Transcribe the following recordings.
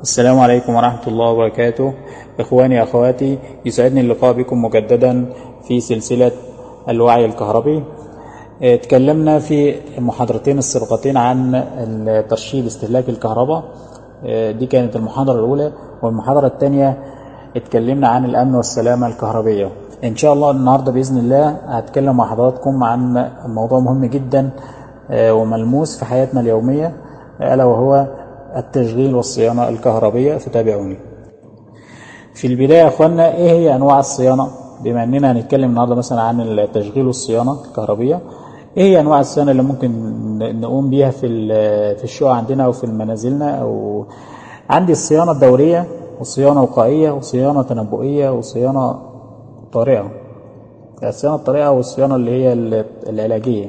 السلام عليكم ورحمة الله وبركاته إخواني أخواتي يسعدني اللقاء بكم مجددا في سلسلة الوعي الكهربي اه، تكلمنا في المحاضرتين السابقتين عن ترشيد استهلاك الكهرباء اه، دي كانت المحاضرة الأولى والمحاضرة الثانية اتكلمنا عن الأمن والسلامة الكهربية إن شاء الله النهاردة بإذن الله هتكلم مع حضراتكم عن موضوع مهم جدا اه، وملموس في حياتنا اليومية ألا وهو التشغيل والصيانة الكهربية فتابعوني في البداية يا أخوانا إيه هي أنواع الصيانة بما أننا هنتكلم النهاردة مثلا عن التشغيل والصيانة الكهربية إيه هي أنواع الصيانة اللي ممكن نقوم بيها في في الشقق عندنا أو في منازلنا أو عندي الصيانة الدورية وصيانة وقائية وصيانة تنبؤية وصيانة طارئة الصيانة الطارئة والصيانة اللي هي العلاجية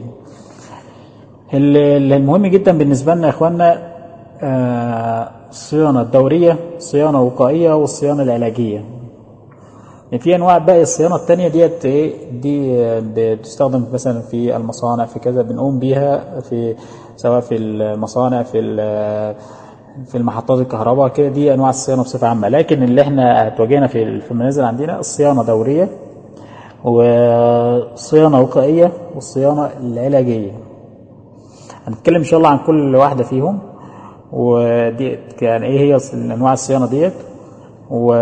المهم جدا بالنسبة لنا يا إخوانا الصيانة الدورية الصيانة الوقائية والصيانة العلاجية في انواع باقي الصيانه الثانيه ديت ايه دي بتستخدم مثلا في المصانع في كذا بنقوم بيها في سواء في المصانع في في المحطات الكهرباء كده دي انواع الصيانه بصفه عامه لكن اللي احنا هتواجهنا في في المنازل عندنا الصيانه دوريه وصيانه وقائيه والصيانه العلاجيه هنتكلم ان شاء الله عن كل واحده فيهم ودي يعني ايه هي انواع الصيانه ديت و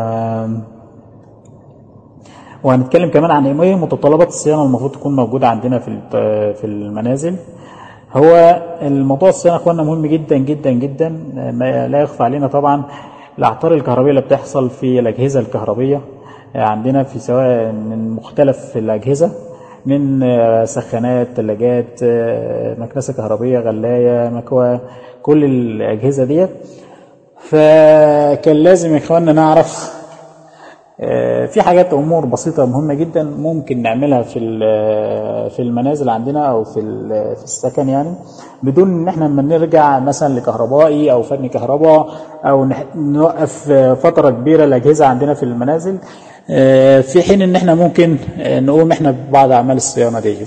وهنتكلم كمان عن ايه متطلبات الصيانه المفروض تكون موجوده عندنا في في المنازل هو الموضوع الصيانه اخوانا مهم جدا جدا جدا ما لا يخفى علينا طبعا الاعطال الكهربائيه اللي بتحصل في الاجهزه الكهربيه عندنا في سواء من مختلف الاجهزه من سخانات ثلاجات مكنسه كهربيه غلايه مكوى كل الاجهزه ديت فكان لازم يا اخواننا نعرف في حاجات امور بسيطه مهمه جدا ممكن نعملها في في المنازل عندنا او في في السكن يعني بدون ان احنا لما نرجع مثلا لكهربائي او فني كهرباء او نوقف فتره كبيره الاجهزه عندنا في المنازل في حين ان احنا ممكن نقوم احنا ببعض اعمال الصيانه دي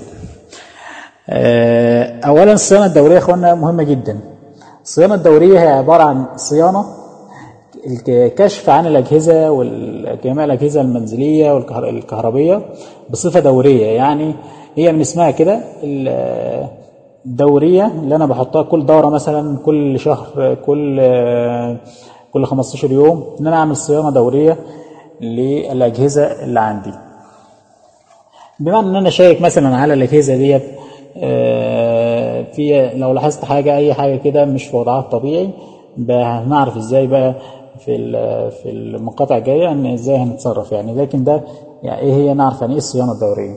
اولا الصيانه الدوريه يا اخوانا مهمه جدا الصيانه الدوريه هي عباره عن صيانه الكشف عن الأجهزة وجميع الأجهزة المنزلية والكهربية بصفة دورية يعني هي من اسمها كده الدورية اللي أنا بحطها كل دورة مثلا كل شهر كل كل 15 يوم إن أنا أعمل صيانة دورية للأجهزة اللي عندي بمعنى إن أنا شايك مثلا على الأجهزة ديت في لو لاحظت حاجة أي حاجة كده مش في وضعها الطبيعي هنعرف ازاي بقى في في المقاطع الجايه ان ازاي هنتصرف يعني لكن ده يعني ايه هي نعرف يعني ايه الصيانه الدوريه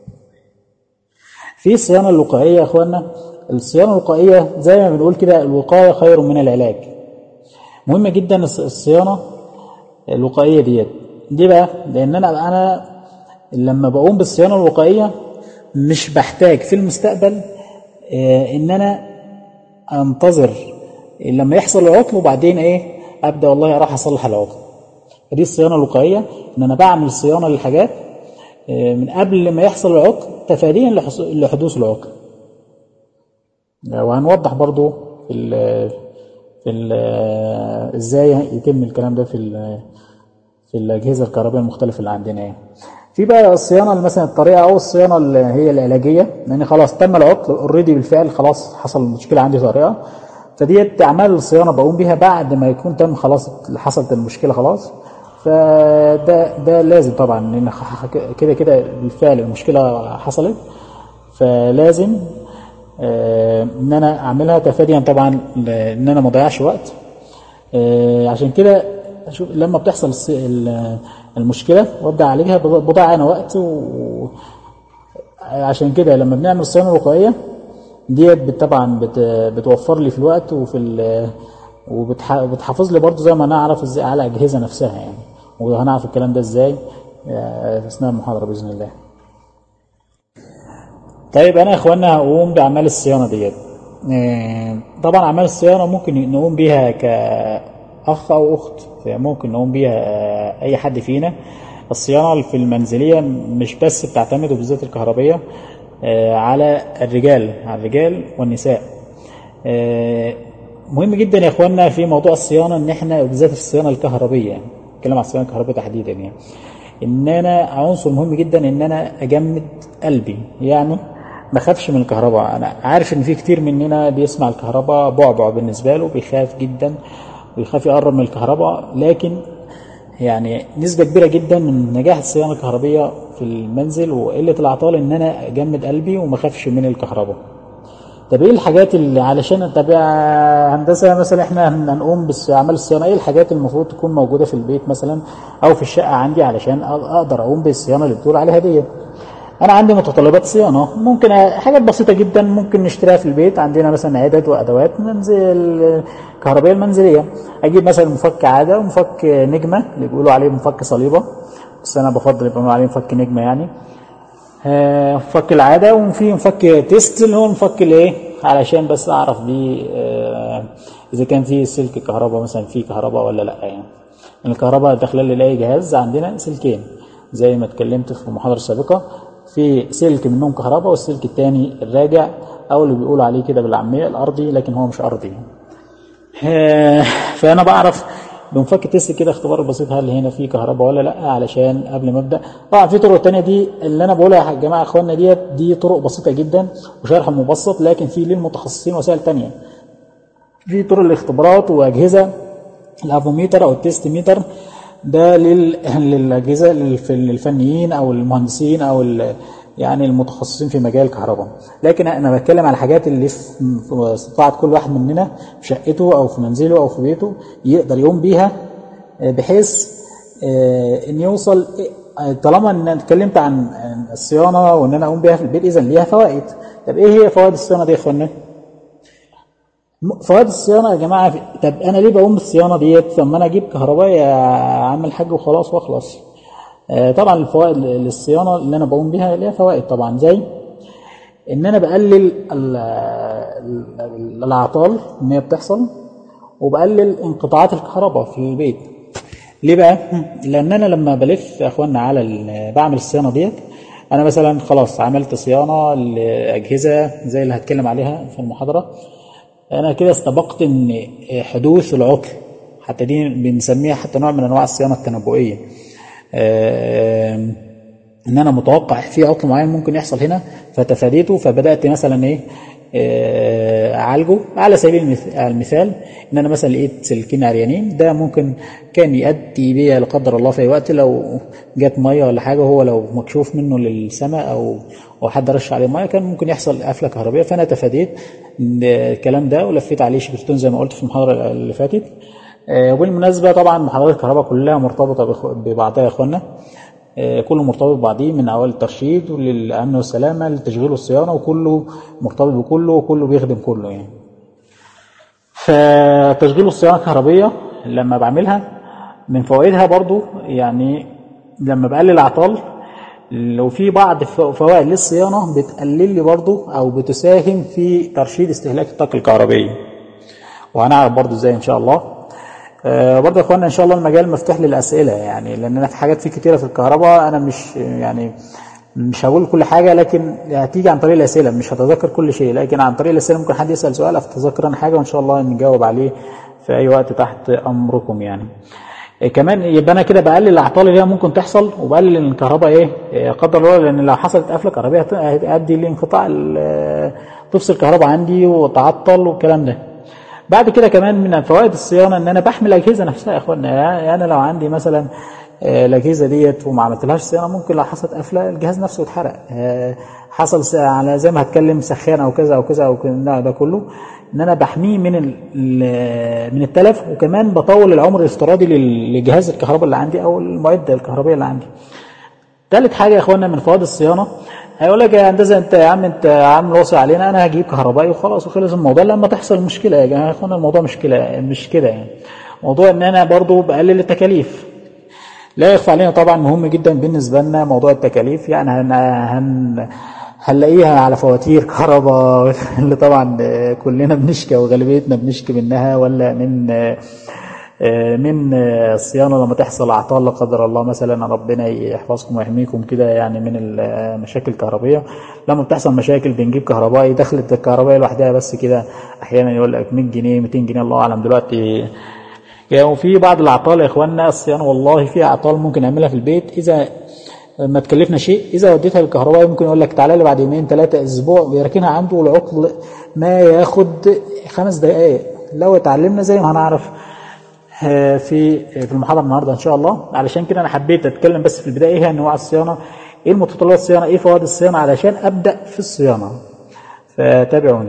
في الصيانه الوقائيه يا اخوانا الصيانه الوقائيه زي ما بنقول كده الوقايه خير من العلاج مهمه جدا الصيانه الوقائيه ديت دي بقى لان انا انا لما بقوم بالصيانه الوقائيه مش بحتاج في المستقبل ان انا انتظر لما يحصل العطل وبعدين ايه ابدا والله اروح اصلح العطل فدي الصيانه الوقائيه ان انا بعمل صيانه للحاجات من قبل ما يحصل العطل تفاديا لحدوث العطل وهنوضح برضو في ال في ال ازاي يتم الكلام ده في في الاجهزه الكهربائيه المختلفه اللي عندنا يعني في بقى الصيانه مثلا الطريقه او الصيانه اللي هي العلاجيه لان خلاص تم العطل اوريدي بالفعل خلاص حصل مشكله عندي طريقه فديت اعمال الصيانه بقوم بيها بعد ما يكون تم خلاص حصلت المشكله خلاص فده ده لازم طبعا لان كده كده بالفعل المشكله حصلت فلازم ان انا اعملها تفاديا طبعا ان انا ما اضيعش وقت عشان كده اشوف لما بتحصل المشكله وابدا اعالجها بضيع انا وقت و عشان كده لما بنعمل الصيانه الوقائيه ديت طبعا بتوفر لي في الوقت وفي وبتحافظ لي برضو زي ما نعرف ازاي على الاجهزه نفسها يعني وهنعرف الكلام ده ازاي في اثناء المحاضره باذن الله طيب انا يا اخوانا هقوم باعمال الصيانه ديت طبعا اعمال الصيانه ممكن نقوم بيها كاخ او اخت ممكن نقوم بيها اي حد فينا الصيانه في المنزليه مش بس بتعتمد وبالذات الكهربيه على الرجال على الرجال والنساء مهم جدا يا اخوانا في موضوع الصيانه ان احنا بالذات في الصيانه الكهربيه يعني اتكلم عن الصيانه الكهربائيه تحديدا يعني ان انا عنصر مهم جدا ان انا اجمد قلبي يعني ما اخافش من الكهرباء انا عارف ان في كتير مننا بيسمع الكهرباء بعبع بالنسبه له بيخاف جدا ويخاف يقرب من الكهرباء لكن يعني نسبة كبيرة جدا من نجاح الصيانة الكهربية في المنزل وقلة الأعطال إن أنا أجمد قلبي وما أخافش من الكهرباء. طب إيه الحاجات اللي علشان طب هندسة مثلا إحنا هنقوم بأعمال الصيانة إيه الحاجات اللي المفروض تكون موجودة في البيت مثلا أو في الشقة عندي علشان أقدر أقوم بالصيانة اللي بتقول عليها ديت. انا عندي متطلبات صيانه ممكن حاجات بسيطه جدا ممكن نشتريها في البيت عندنا مثلا عدد وادوات منزل كهربائيه المنزليه اجيب مثلا مفك عاده ومفك نجمه اللي بيقولوا عليه مفك صليبه بس انا بفضل يبقى عليه مفك نجمه يعني مفك العاده وفي مفك تيست اللي هو المفك الايه علشان بس اعرف بيه اذا كان في سلك كهرباء مثلا في كهرباء ولا لا يعني الكهرباء داخله لي اي جهاز عندنا سلكين زي ما اتكلمت في المحاضره السابقه في سلك منهم كهرباء والسلك الثاني الراجع او اللي بيقولوا عليه كده بالعاميه الارضي لكن هو مش ارضي فانا بعرف بنفك تيست كده اختبار بسيط هل هنا في كهرباء ولا لا علشان قبل ما ابدا طبعا في طرق تانية دي اللي انا بقولها يا جماعه اخواننا ديت دي طرق بسيطه جدا وشرح مبسط لكن في للمتخصصين وسائل تانية في طرق الاختبارات واجهزه الافوميتر او التيست ميتر ده للاجهزه للفنيين او المهندسين او يعني المتخصصين في مجال الكهرباء لكن انا بتكلم على الحاجات اللي في استطاعه كل واحد مننا في شقته او في منزله او في بيته يقدر يقوم بيها بحيث ان يوصل طالما ان انا اتكلمت عن الصيانه وان انا اقوم بيها في البيت اذا ليها فوائد طب ايه هي فوائد الصيانه دي يا اخوانا؟ فوائد الصيانه يا جماعه طب انا ليه بقوم بالصيانه ديت لما انا اجيب كهربائي يا عم الحاج وخلاص واخلص طبعا الفوائد للصيانه اللي انا بقوم بيها ليها فوائد طبعا زي ان انا بقلل الاعطال ان هي بتحصل وبقلل انقطاعات الكهرباء في البيت ليه بقى لان انا لما بلف يا اخوانا على بعمل الصيانه ديت انا مثلا خلاص عملت صيانه لاجهزه زي اللي هتكلم عليها في المحاضره انا كده استبقت ان حدوث العطل حتى دي بنسميها حتى نوع من انواع الصيانه التنبؤيه ان انا متوقع في عطل معين ممكن يحصل هنا فتفاديته فبدات مثلا ايه اعالجه على سبيل المثال ان انا مثلا لقيت سلكين عريانين ده ممكن كان يؤدي بيا لا قدر الله في اي وقت لو جت ميه ولا حاجه هو لو مكشوف منه للسماء او او حد رش عليه ميه كان ممكن يحصل قفله كهربائيه فانا تفاديت الكلام ده ولفيت عليه شبكتين زي ما قلت في المحاضره اللي فاتت وبالمناسبه طبعا محاضرات الكهرباء كلها مرتبطه ببعضها يا اخوانا كله مرتبط ببعضيه من اول الترشيد وللامن والسلامه للتشغيل والصيانه وكله مرتبط بكله وكله بيخدم كله يعني. فتشغيل الصيانه الكهربيه لما بعملها من فوائدها برضو يعني لما بقلل اعطال لو في بعض فوائد للصيانه بتقلل لي برضو او بتساهم في ترشيد استهلاك الطاقه الكهربائيه. وهنعرف برضو ازاي ان شاء الله. آه برضه يا اخوانا ان شاء الله المجال مفتوح للاسئله يعني لان انا في حاجات في كتيره في الكهرباء انا مش يعني مش هقول كل حاجه لكن هتيجي عن طريق الاسئله مش هتذكر كل شيء لكن عن طريق الاسئله ممكن حد يسال سؤال اتذكر انا حاجه وان شاء الله نجاوب عليه في اي وقت تحت امركم يعني إيه كمان يبقى انا كده بقلل الاعطال اللي هي ممكن تحصل وبقلل ان الكهرباء ايه إيه قدر الله لان لو حصلت قفله كهربائيه هتؤدي لانقطاع تفصل الكهرباء عندي وتعطل والكلام ده بعد كده كمان من فوائد الصيانه ان انا بحمي الاجهزه نفسها يا اخوانا يعني انا لو عندي مثلا الاجهزه ديت وما عملتلهاش صيانه ممكن لو حصلت قفله الجهاز نفسه يتحرق حصل على زي ما هتكلم سخان او كذا او كذا او كذا ده كله ان انا بحميه من من التلف وكمان بطول العمر الافتراضي لجهاز الكهرباء اللي عندي او المعده الكهربائيه اللي عندي. ثالث حاجه يا اخوانا من فوائد الصيانه هيقول لك يا هندسه انت يا عم انت عامل واصي علينا انا هجيب كهربائي وخلاص وخلص الموضوع لما تحصل مشكله يا جماعه يا اخوانا الموضوع مشكله مش كده يعني موضوع ان انا برضو بقلل التكاليف لا يخفى علينا طبعا مهم جدا بالنسبه لنا موضوع التكاليف يعني هن, هن هنلاقيها على فواتير كهرباء اللي طبعا كلنا بنشكي وغالبيتنا بنشكي منها ولا من آه، من آه، الصيانة لما تحصل أعطال لا قدر الله مثلا ربنا يحفظكم ويحميكم كده يعني من المشاكل الكهربية لما بتحصل مشاكل بنجيب كهربائي دخلت الكهربائية لوحدها بس كده أحيانا يقول لك 100 جنيه 200 جنيه الله أعلم دلوقتي يعني وفي بعض الأعطال يا إخواننا الصيانة والله في أعطال ممكن نعملها في البيت إذا ما تكلفنا شيء اذا وديتها للكهربائي ممكن يقول لك تعالى لي بعد يومين ثلاثه اسبوع ويركنها عنده والعطل ما ياخد خمس دقائق لو اتعلمنا زي ما هنعرف آه، في في المحاضره النهارده ان شاء الله علشان كده انا حبيت اتكلم بس في البدايه ايه انواع الصيانه ايه المتطلبات الصيانه ايه فوائد الصيانه علشان ابدا في الصيانه فتابعوني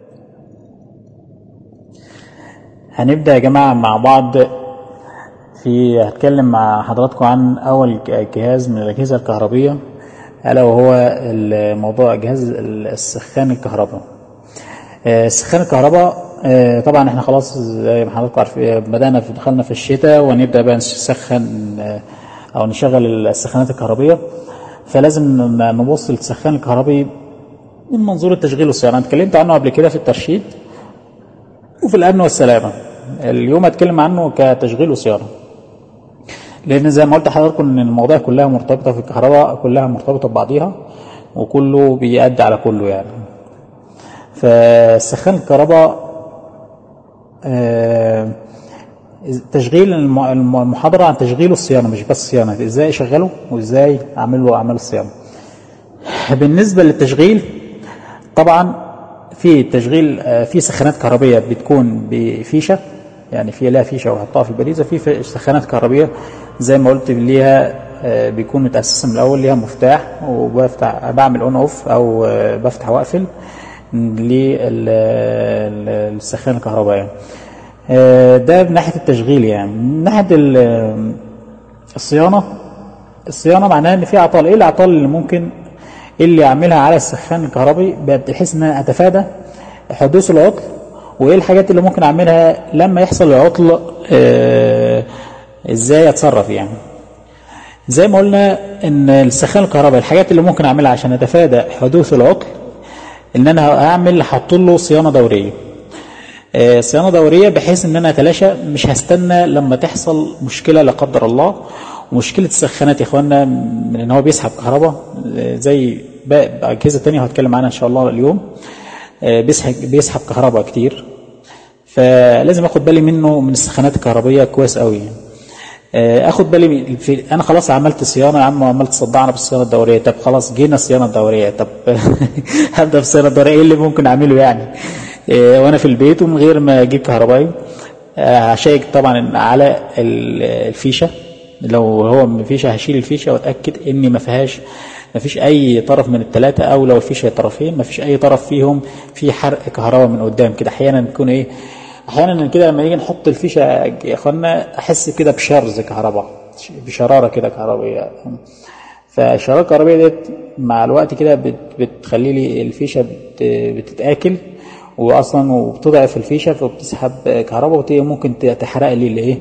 هنبدا يا جماعه مع بعض في هتكلم مع حضراتكم عن اول جهاز من الاجهزه الكهربيه الا وهو الموضوع جهاز السخان الكهرباء آه، سخان الكهرباء آه، طبعا احنا خلاص زي ما حضراتكم عارفين بدانا في دخلنا في الشتاء ونبدا بقى نسخن آه، او نشغل السخانات الكهربيه فلازم نبص للسخان الكهربي من منظور التشغيل والصيانه انا اتكلمت عنه قبل كده في الترشيد وفي الامن والسلامه اليوم هتكلم عنه كتشغيل وصيانه لان زي ما قلت لحضراتكم ان المواضيع كلها مرتبطه في الكهرباء كلها مرتبطه ببعضيها وكله بيأدي على كله يعني فسخان الكهرباء آه، تشغيل الم- الم- المحاضرة عن تشغيل الصيانة مش بس صيانة ازاي اشغله وازاي اعمل له اعمال الصيانة بالنسبة للتشغيل طبعا في تشغيل آه، في سخانات كهربية بتكون بفيشة يعني في لها فيشة وحطها في البريزة في ف- سخانات كهربية زي ما قلت ليها آه، بيكون متأسسة من الأول ليها مفتاح وبفتح بعمل اون اوف أو آه، بفتح وأقفل للسخان الكهربائية آه، ده من ناحية التشغيل يعني من ناحية ال- الصيانة الصيانة معناها ان في اعطال ايه الاعطال اللي ممكن اللي اعملها على السخان الكهربي بحيث ان انا اتفادى حدوث العطل وايه الحاجات اللي ممكن اعملها لما يحصل العطل آه، ازاي اتصرف يعني زي ما قلنا ان السخان الكهربائي الحاجات اللي ممكن اعملها عشان اتفادى حدوث العطل ان انا اعمل احط له صيانه دوريه آه، صيانه دوريه بحيث ان انا اتلاشى مش هستنى لما تحصل مشكله لا قدر الله ومشكله السخانات يا اخوانا من ان هو بيسحب كهرباء آه، زي باقي اجهزه تانية هتكلم عنها ان شاء الله اليوم آه، بيسحب بيسحب كهرباء كتير فلازم اخد بالي منه من السخانات الكهربيه كويس قوي يعني. آه، اخد بالي من- في انا خلاص عملت صيانه يا عم وعملت صدعنا بالصيانه الدوريه طب خلاص جينا الصيانه الدوريه طب هبدا في الصيانه الدوريه ايه اللي ممكن اعمله يعني آه، وانا في البيت ومن غير ما اجيب كهربائي آه، هشيك طبعا على ال- الفيشه لو هو من فيشه هشيل الفيشه واتاكد ان ما فيهاش ما فيش اي طرف من الثلاثه او لو الفيشه طرفين ما فيش اي طرف فيهم في حرق كهرباء من قدام كده احيانا يكون ايه احيانا كده لما نيجي نحط الفيشه يا اخوانا احس كده بشرز كهرباء بشراره كده كهربائيه فالشراره الكهربائيه ديت مع الوقت كده بت- بتخلي لي الفيشه بت- بتتاكل واصلا وبتضعف الفيشه فبتسحب كهرباء وممكن تحرق لي الايه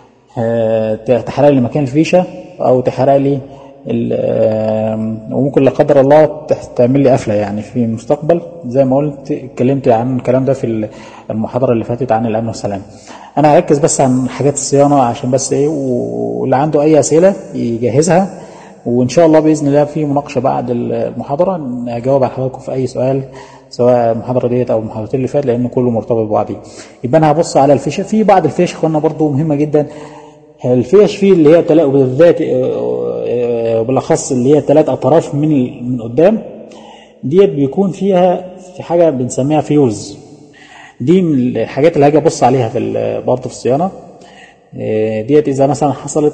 آه، تحرق لي مكان الفيشه او تحرق لي ال- آم، وممكن لا قدر الله تح- تعمل لي قفله يعني في المستقبل زي ما قلت اتكلمت عن الكلام ده في المحاضره اللي فاتت عن الامن والسلام انا هركز بس عن حاجات الصيانه عشان بس ايه واللي عنده اي اسئله يجهزها وان شاء الله باذن الله في مناقشه بعد المحاضره اجاوب على حضراتكم في اي سؤال سواء المحاضره ديت او المحاضرتين اللي فاتت لان كله مرتبط ببعضيه يبقى انا هبص على الفيشه في بعض الفيش اخوانا برضو مهمه جدا الفيش فيه اللي هي تلا- بالذات آه، آه، بالاخص اللي هي ثلاث اطراف من ال- من قدام ديت بيكون فيها في حاجه بنسميها فيوز دي من الحاجات اللي هاجي ابص عليها في ال- برضه في الصيانه آه، ديت اذا مثلا حصلت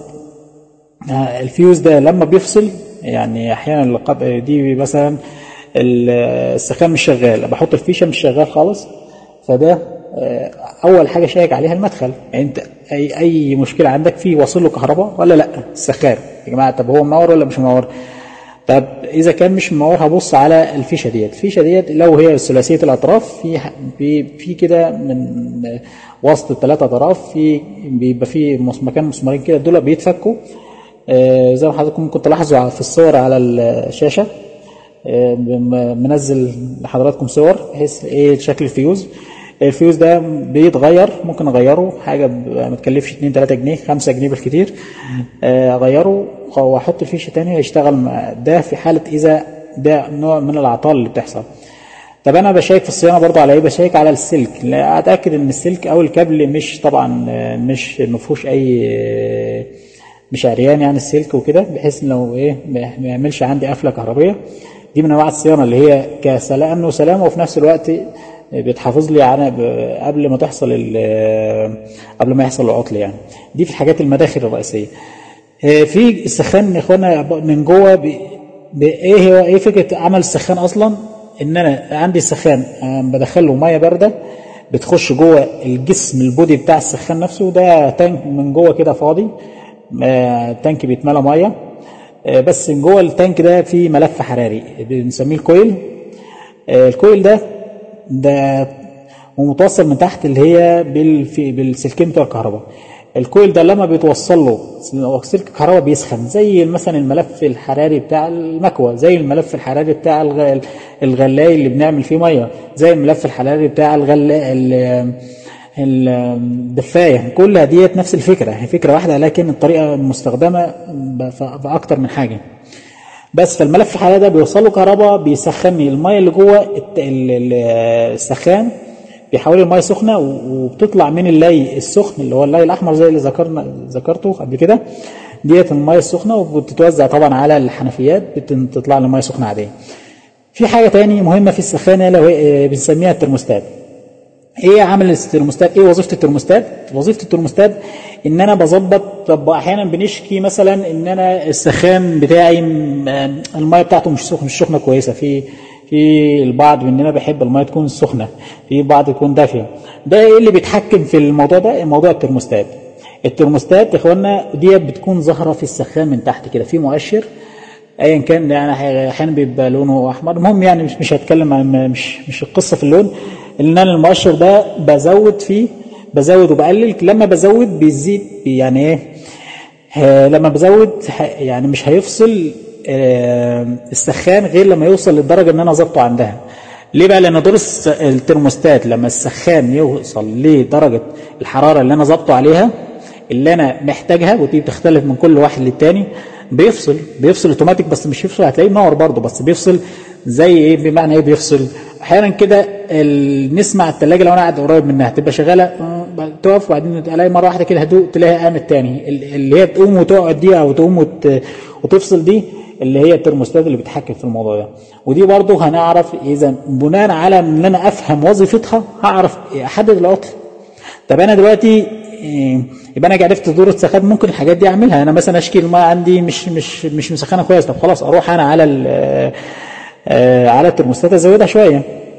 آه، الفيوز ده لما بيفصل يعني احيانا القب- دي مثلا ال- السخان مش شغال بحط الفيشه مش شغال خالص فده آه، اول حاجه شيك عليها المدخل يعني انت اي اي مشكله عندك فيه واصل له كهرباء ولا لا السخان يا جماعه طب هو منور ولا مش منور طب اذا كان مش منور هبص على الفيشه ديت الفيشه ديت لو هي ثلاثيه الاطراف في في في كده من وسط الثلاث اطراف في بيبقى في مس- مكان مسمارين كده دول بيتفكوا آه، زي ما حضراتكم ممكن تلاحظوا في الصور على الشاشه آه، م- منزل لحضراتكم صور بحيث ايه شكل الفيوز الفيوز ده بيتغير ممكن اغيره حاجه ما تكلفش 2 3 جنيه 5 جنيه بالكتير آه، اغيره واحط الفيشه تاني يشتغل ده في حاله اذا ده نوع من الاعطال اللي بتحصل طب انا بشيك في الصيانه برضه على ايه بشيك على السلك لا اتاكد ان السلك او الكابل مش طبعا آه، مش ما فيهوش اي مش عريان يعني السلك وكده بحيث ان لو ايه ما يعملش عندي قفله كهربيه دي من انواع الصيانه اللي هي كسلام وسلامه وفي نفس الوقت بتحافظ لي على قبل ما تحصل قبل ما يحصل العطل يعني دي في الحاجات المداخل الرئيسيه في السخان يا اخوانا من جوه ايه هو ايه فكره عمل السخان اصلا ان انا عندي سخان بدخل له ميه بارده بتخش جوه الجسم البودي بتاع السخان نفسه ده تانك من جوه كده فاضي تانك بيتملى ميه بس من جوه التانك ده في ملف حراري بنسميه الكويل الكويل ده ده ومتوصل من تحت اللي هي بالسلكين بتوع الكهرباء الكويل ده لما بيتوصل له سلك الكهرباء بيسخن زي مثلا الملف الحراري بتاع المكوى زي الملف الحراري بتاع الغلاي اللي بنعمل فيه ميه زي الملف الحراري بتاع الغلاء الدفايه كلها ديت نفس الفكره هي فكره واحده لكن الطريقه المستخدمه في اكتر من حاجه بس فالملف الحراري ده بيوصل له كهرباء بيسخن الميه اللي جوه السخان بيحول الميه سخنه وبتطلع من اللي السخن اللي هو اللي الاحمر زي اللي ذكرنا ذكرته قبل كده ديت الميه السخنه وبتتوزع طبعا على الحنفيات بتطلع لنا ميه سخنه عاديه في حاجه تاني مهمه في السخانه لو بنسميها الترموستات ايه عمل الترموستات ايه وظيفه الترموستات وظيفه الترموستات ان انا بظبط طب احيانا بنشكي مثلا ان انا السخان بتاعي الميه بتاعته مش سخنه مش سخنه كويسه في في البعض مننا بيحب الميه تكون سخنه في بعض تكون دافيه ده ايه اللي بيتحكم في الموضوع ده موضوع الترموستات الترموستات يا اخوانا ديت بتكون ظاهره في السخان من تحت كده في مؤشر ايا كان يعني احيانا بيبقى لونه احمر المهم يعني مش مش هتكلم عن مش مش القصه في اللون ان انا المؤشر ده بزود فيه بزود وبقلل لما بزود بيزيد يعني ايه لما بزود يعني مش هيفصل السخان غير لما يوصل للدرجه ان انا ظبطه عندها ليه بقى لان دور الترموستات لما السخان يوصل لدرجه الحراره اللي انا ظبطه عليها اللي انا محتاجها ودي بتختلف من كل واحد للتاني بيفصل بيفصل اوتوماتيك بس مش يفصل هتلاقيه منور برضه بس بيفصل زي ايه بمعنى ايه بيفصل احيانا كده نسمع الثلاجه لو انا قاعد قريب منها تبقى شغاله تقف وبعدين تلاقي مره واحده كده هدوء تلاقيها قامت تاني اللي هي تقوم وتقعد دي او تقوم وت... وتفصل دي اللي هي الترموستات اللي بتحكم في الموضوع ده ودي برضه هنعرف اذا بناء على ان انا افهم وظيفتها هعرف احدد العطل طب انا دلوقتي يبقى انا عرفت دور السخان ممكن الحاجات دي اعملها انا مثلا اشكي الميه عندي مش مش مش مسخنه كويس طب خلاص اروح انا على على الترموستات ازودها شويه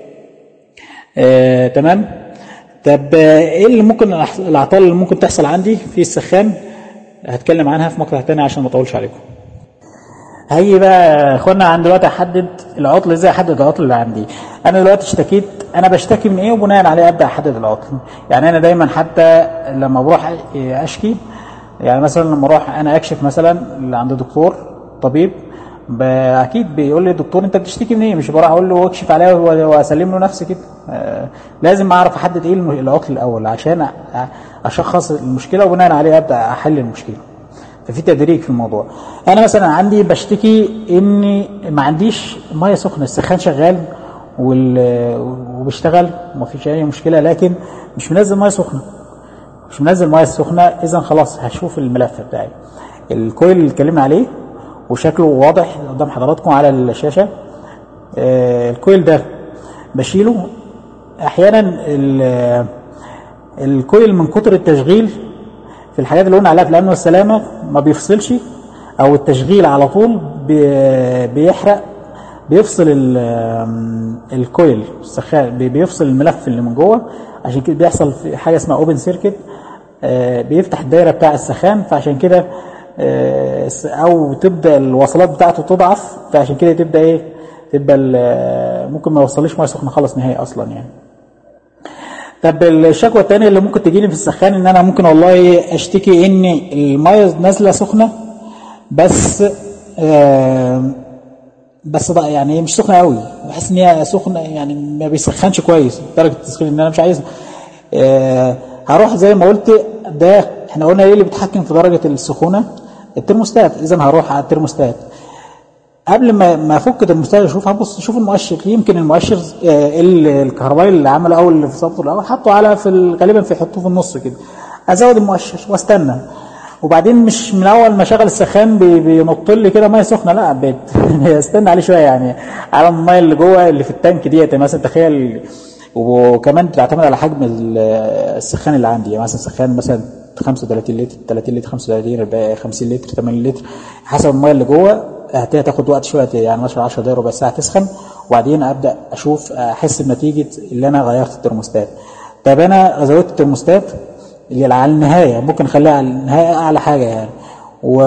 آه، تمام طب ايه اللي ممكن الاعطال اللي ممكن تحصل عندي في السخان هتكلم عنها في مقطع تاني عشان ما اطولش عليكم هي بقى يا اخوانا عند دلوقتي احدد العطل ازاي احدد العطل اللي عندي انا دلوقتي اشتكيت انا بشتكي من ايه وبناء عليه ابدا احدد العطل يعني انا دايما حتى لما بروح اشكي يعني مثلا لما اروح انا اكشف مثلا عند دكتور طبيب اكيد بيقول لي الدكتور انت بتشتكي من ايه مش بروح اقول له اكشف عليا واسلم له نفسي كده آه لازم اعرف احدد ايه العطل الاول عشان اشخص المشكله وبناء عليه ابدا احل المشكله ففي تدريج في الموضوع انا مثلا عندي بشتكي اني ما عنديش ميه سخنه السخان شغال وبيشتغل وما فيش اي مشكله لكن مش منزل ميه سخنه مش منزل ميه سخنه اذا خلاص هشوف الملف بتاعي الكويل اللي اتكلمنا عليه وشكله واضح قدام حضراتكم على الشاشه آه الكويل ده بشيله احيانا الكويل من كتر التشغيل في الحاجات اللي قلنا عليها في الامن والسلامه ما بيفصلش او التشغيل على طول بيحرق بيفصل الكويل السخان بيفصل الملف اللي من جوه عشان كده بيحصل في حاجه اسمها اوبن سيركت بيفتح الدايره بتاع السخان فعشان كده او تبدا الوصلات بتاعته تضعف فعشان كده تبدا ايه تبقى ممكن ما يوصليش ميه سخنه خالص نهائي اصلا يعني طب الشكوى الثانيه اللي ممكن تجيني في السخان ان انا ممكن والله اشتكي ان الميه نازله سخنه بس بس بقى يعني مش سخنه قوي بحس ان هي سخنه يعني ما بيسخنش كويس درجه التسخين ان انا مش عايز آه هروح زي ما قلت ده احنا قلنا ايه اللي بيتحكم في درجه السخونه الترموستات اذا هروح على الترموستات قبل ما ما افك الترموستات اشوف هبص اشوف المؤشر يمكن المؤشر آه الكهربائي اللي عمله اول اللي في صفه الاول حطه على في غالبا في يحطوه في النص كده ازود المؤشر واستنى وبعدين مش من اول ما شغل السخان بينط لي كده ميه سخنه لا استنى عليه شويه يعني على الميه اللي جوه اللي في التانك ديت مثلا تخيل وكمان بتعتمد على حجم السخان اللي عندي يعني مثلا سخان مثلا 35 لتر 30 لتر 35 50 لتر 80 لتر حسب الميه اللي جوه هتاخد وقت شويه يعني مثلا 10 دقايق ربع ساعه تسخن وبعدين ابدا اشوف احس بنتيجه اللي انا غيرت الترموستات طب انا زودت الترموستات اللي على النهايه ممكن اخليها على النهايه اعلى حاجه يعني و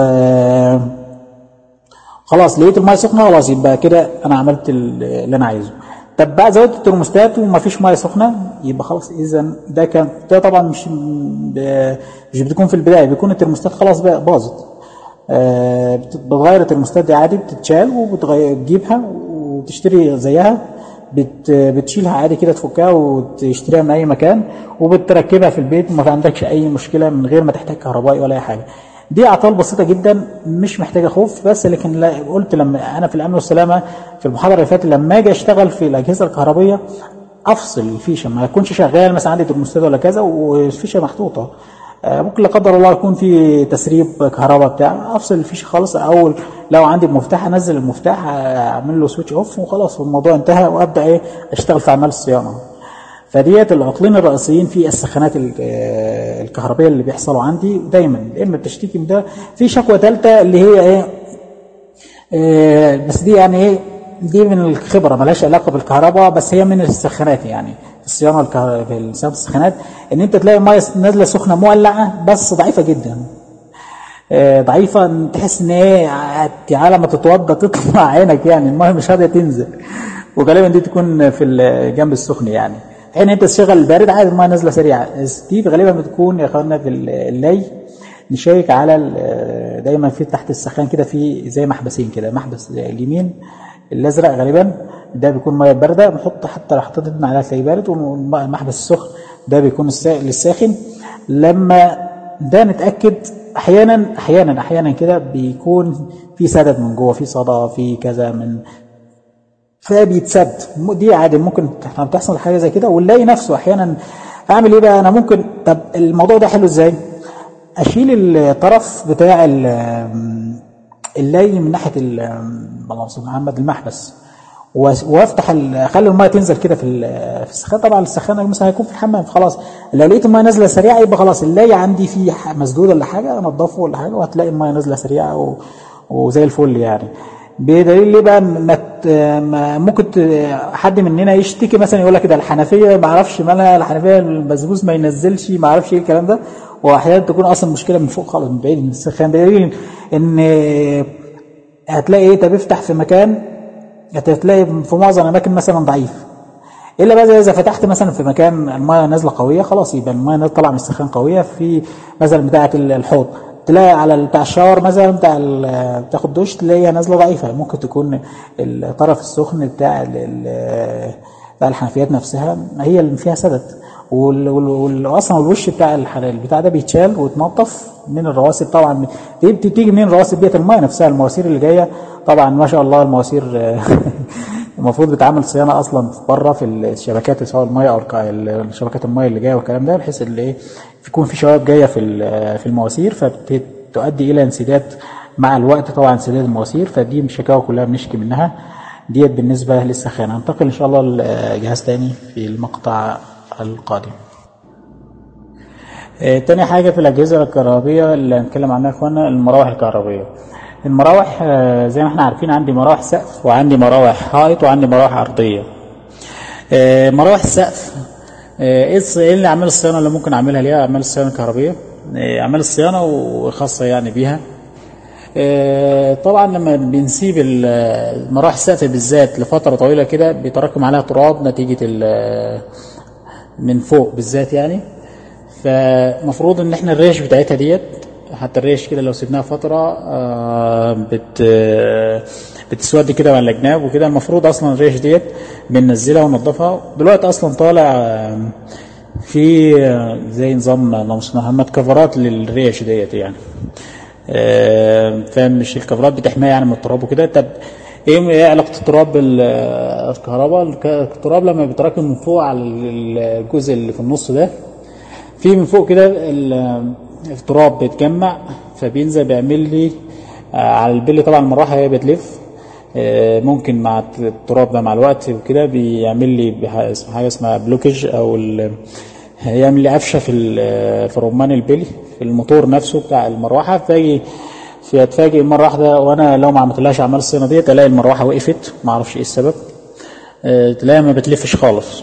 خلاص لقيت الميه سخنه خلاص يبقى كده انا عملت اللي انا عايزه طب بقى زودت الترموستات ومفيش ميه سخنه يبقى خلاص اذا ده كان ده طبعا مش مش بتكون في البدايه بيكون الترموستات خلاص بقى باظت آه بتغير الترموستات دي عادي بتتشال وبتجيبها وتشتري زيها بت بتشيلها عادي كده تفكها وتشتريها من اي مكان وبتركبها في البيت وما عندكش اي مشكله من غير ما تحتاج كهربائي ولا اي حاجه دي اعطال بسيطه جدا مش محتاجه خوف بس لكن لا قلت لما انا في الامن والسلامه في المحاضره اللي فاتت لما اجي اشتغل في الاجهزه الكهربيه افصل الفيشه ما يكونش شغال مثلا عندي ترموستات ولا كذا والفيشه محطوطه ممكن لا قدر الله يكون في تسريب كهرباء بتاع افصل الفيشه خالص اول لو عندي مفتاح انزل المفتاح اعمل له سويتش اوف وخلاص الموضوع انتهى وابدا ايه اشتغل في اعمال الصيانه فديت العطلين الرئيسيين في السخانات الكهربائيه اللي بيحصلوا عندي دايما يا اما بتشتكي من ده في شكوى ثالثه اللي هي ايه آه بس دي يعني ايه دي من الخبره ملهاش علاقه بالكهرباء بس هي من السخانات يعني الصيانه في صيانه السخانات ان انت تلاقي ميه نازله سخنه مولعه بس ضعيفه جدا آه ضعيفه تحس ان ايه على ما تتوضى تطلع عينك يعني الميه مش راضيه تنزل وغالبا دي تكون في الجنب السخن يعني حين انت تشغل البارد عادي الميه نازله سريعه دي غالبا بتكون يا اخوانا في اللي نشيك على دايما في تحت السخان كده في زي محبسين كده محبس اليمين الازرق غالبا ده بيكون ميه بارده بنحط حتى لو حطيت ايدنا عليها تلاقيه بارد والمحبس السخن ده بيكون للساخن لما ده نتاكد احيانا احيانا احيانا كده بيكون في سدد من جوه في صدى في كذا من فبيتسد دي عادي ممكن تحصل حاجه زي كده ونلاقي نفسه احيانا اعمل ايه بقى انا ممكن طب الموضوع ده حلو ازاي اشيل الطرف بتاع اللاي من ناحيه اللهم صل محمد المحبس وافتح اخلي الميه تنزل كده في في السخان طبعا السخان مثلا هيكون في الحمام خلاص لو لقيت الميه نازله سريعه يبقى خلاص اللاي عندي فيه مسدود ولا حاجه انضفه ولا حاجه وهتلاقي الميه نازله سريعه و... وزي الفل يعني بدليل ليه بقى ما ممكن حد مننا يشتكي مثلا يقول لك ده الحنفيه ما اعرفش مالها الحنفيه البسبوس ما ينزلش ما اعرفش ايه الكلام ده واحيانا تكون اصلا مشكله من فوق خالص من بعيد من السخان بدليل ان هتلاقي ايه طب افتح في مكان هتلاقي في معظم الاماكن مثلا ضعيف الا بقى اذا فتحت مثلا في مكان المايه نازله قويه خلاص يبقى المايه طالعه من السخان قويه في مثلا بتاعه الحوض تلاقي على بتاع الشاور مثلا بتاع بتاخد دش تلاقيها نازله ضعيفه ممكن تكون الطرف السخن بتاع بتاع الحنفيات نفسها هي اللي فيها سدد واصلا الوش بتاع البتاع ده بيتشال ويتنظف من الرواسب طبعا دي بتيجي منين الرواسب ديت المايه نفسها المواسير اللي جايه طبعا ما شاء الله المواسير المفروض بتعمل صيانه اصلا بره في الشبكات سواء المايه او شبكات المايه اللي جايه والكلام ده بحيث اللي ايه يكون في شوائب جايه في في المواسير فتؤدي الى انسداد مع الوقت طبعا انسداد المواسير فدي الشكاوى كلها بنشكي منها ديت بالنسبه للسخانه هننتقل ان شاء الله لجهاز تاني في المقطع القادم آه تاني حاجة في الأجهزة الكهربية اللي هنتكلم عنها يا إخوانا المراوح الكهربية المراوح آه زي ما احنا عارفين عندي مراوح سقف وعندي مراوح حائط وعندي مراوح أرضية آه مراوح السقف ايه اللي اعمال الصيانة اللي ممكن اعملها ليها اعمال الصيانة الكهربية اعمال الصيانة وخاصة يعني بيها طبعا لما بنسيب مراوح السقف بالذات لفترة طويلة كده بيتراكم عليها تراب نتيجة من فوق بالذات يعني فمفروض ان احنا الريش بتاعتها ديت حتى الريش كده لو سيبناها فترة بت بتسود كده على الجناب وكده المفروض اصلا الريش ديت بننزلها وننضفها دلوقتي اصلا طالع آه، في آه، زي نظام اللهم صل على محمد كفرات للريش ديت يعني آه، فاهم مش الكفرات بتحميها يعني من التراب وكده طب ايه ايه علاقه التراب بالكهرباء التراب لما بيتراكم من فوق على الجزء اللي في النص ده في من فوق كده ال- التراب بيتجمع فبينزل بيعمل لي آه، على البلي طبعا المروحه هي بتلف آه، ممكن مع التراب ده مع الوقت وكده بيعمل لي بح- اسم- حاجه اسمها بلوكج او ال- هيعمل لي قفشه في ال- في رمان البلي في الموتور نفسه بتاع المروحه فاجي في اتفاجئ مره واحده وانا لو ما عملتلهاش اعمال الصيانه ديت الاقي المروحه وقفت ما اعرفش ايه السبب آه، تلاقيها ما بتلفش خالص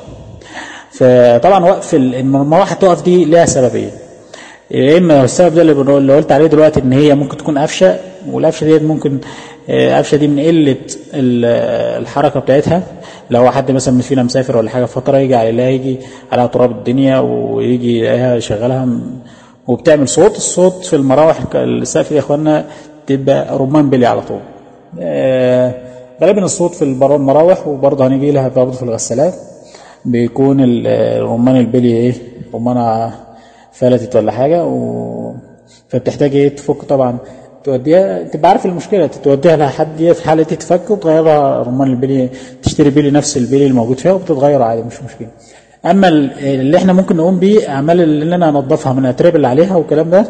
فطبعا وقف ال- إن المروحه تقف دي لها سببين يا اما السبب ده اللي بنقول- اللي قلت عليه دلوقتي ان هي ممكن تكون قفشه والقفشه ديت ممكن آه، قفشه دي من قله ال- الحركه بتاعتها لو حد مثلا من فينا مسافر ولا حاجه فتره يجي عليها يجي عليها تراب الدنيا ويجي يلاقيها يشغلها م- وبتعمل صوت الصوت في المراوح ك- السقف دي يا اخوانا تبقى رمان بلي على طول آه، غالبا الصوت في البر- المراوح وبرضه هنيجي لها برضه في الغسالات بيكون ال- الرمان البلي ايه رمانة فلتت ولا حاجة و... فبتحتاج ايه تفك طبعا توديها تبقى عارف المشكلة توديها لحد دي في حالة دي تفك وتغيرها رمان البلي تشتري بلي نفس البلي الموجود فيها وبتتغير عادي مش مشكلة اما ال- اللي احنا ممكن نقوم بيه اعمال اللي انا انضفها من الاتراب اللي عليها والكلام ده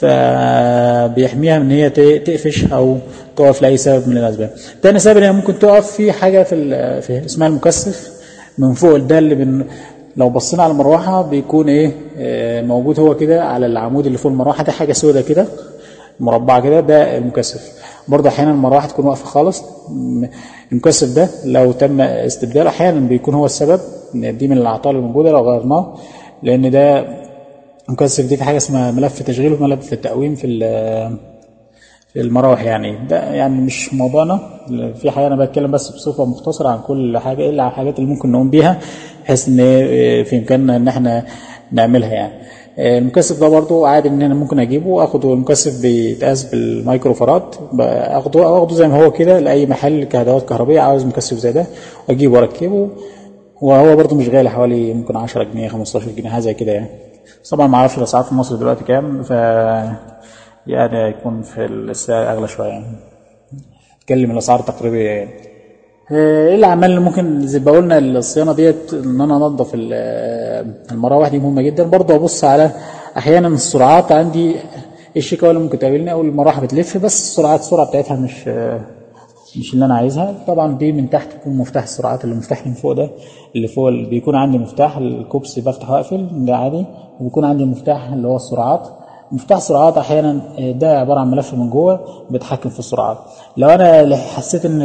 فبيحميها من ان هي ت- تقفش او تقف لاي سبب من الاسباب تاني سبب ان هي ممكن تقف في حاجه في, ال- في اسمها المكثف من فوق ده اللي بن لو بصينا على المروحه بيكون ايه آه، موجود هو كده على العمود اللي فوق المروحه ده حاجه سودة كده مربعه كده ده المكثف برضه احيانا المروحه تكون واقفه خالص م- المكثف ده لو تم استبداله احيانا بيكون هو السبب إن دي من الاعطال الموجوده لو غيرناه لان ده المكثف دي في حاجه اسمها ملف تشغيل وملف التقويم في ال- في المراوح يعني ده يعني مش موضوعنا في حاجه انا بتكلم بس بصفه مختصره عن كل حاجه الا عن الحاجات اللي ممكن نقوم بيها بحيث ان في امكاننا ان احنا نعملها يعني المكثف ده برضو عادي ان انا ممكن اجيبه واخده المكثف بيتقاس بالمايكرو اخده او اخده زي ما هو كده لاي محل كهدوات كهربيه عاوز مكثف زي ده واجيبه واركبه وهو برضو مش غالي حوالي ممكن 10 جنيه 15 جنيه حاجه زي كده يعني بس طبعا ما اعرفش الاسعار في مصر دلوقتي كام ف يعني يكون في السعر اغلى شويه يعني اتكلم الاسعار التقريبيه يعني ايه الاعمال اللي ممكن زي ما قلنا الصيانه ديت ان انا انظف ال- المراوح دي مهمه جدا برضه ابص على احيانا السرعات عندي ايه الشكاوى اللي ممكن تقابلني او المروحه بتلف بس السرعات السرعه بتاعتها مش مش اللي انا عايزها طبعا دي من تحت يكون مفتاح السرعات اللي مفتاح من فوق ده اللي فوق اللي بيكون عندي مفتاح الكوبس بفتح واقفل ده عادي وبيكون عندي مفتاح اللي هو السرعات مفتاح السرعات احيانا ده عباره عن ملف من جوه بيتحكم في السرعات لو انا حسيت ان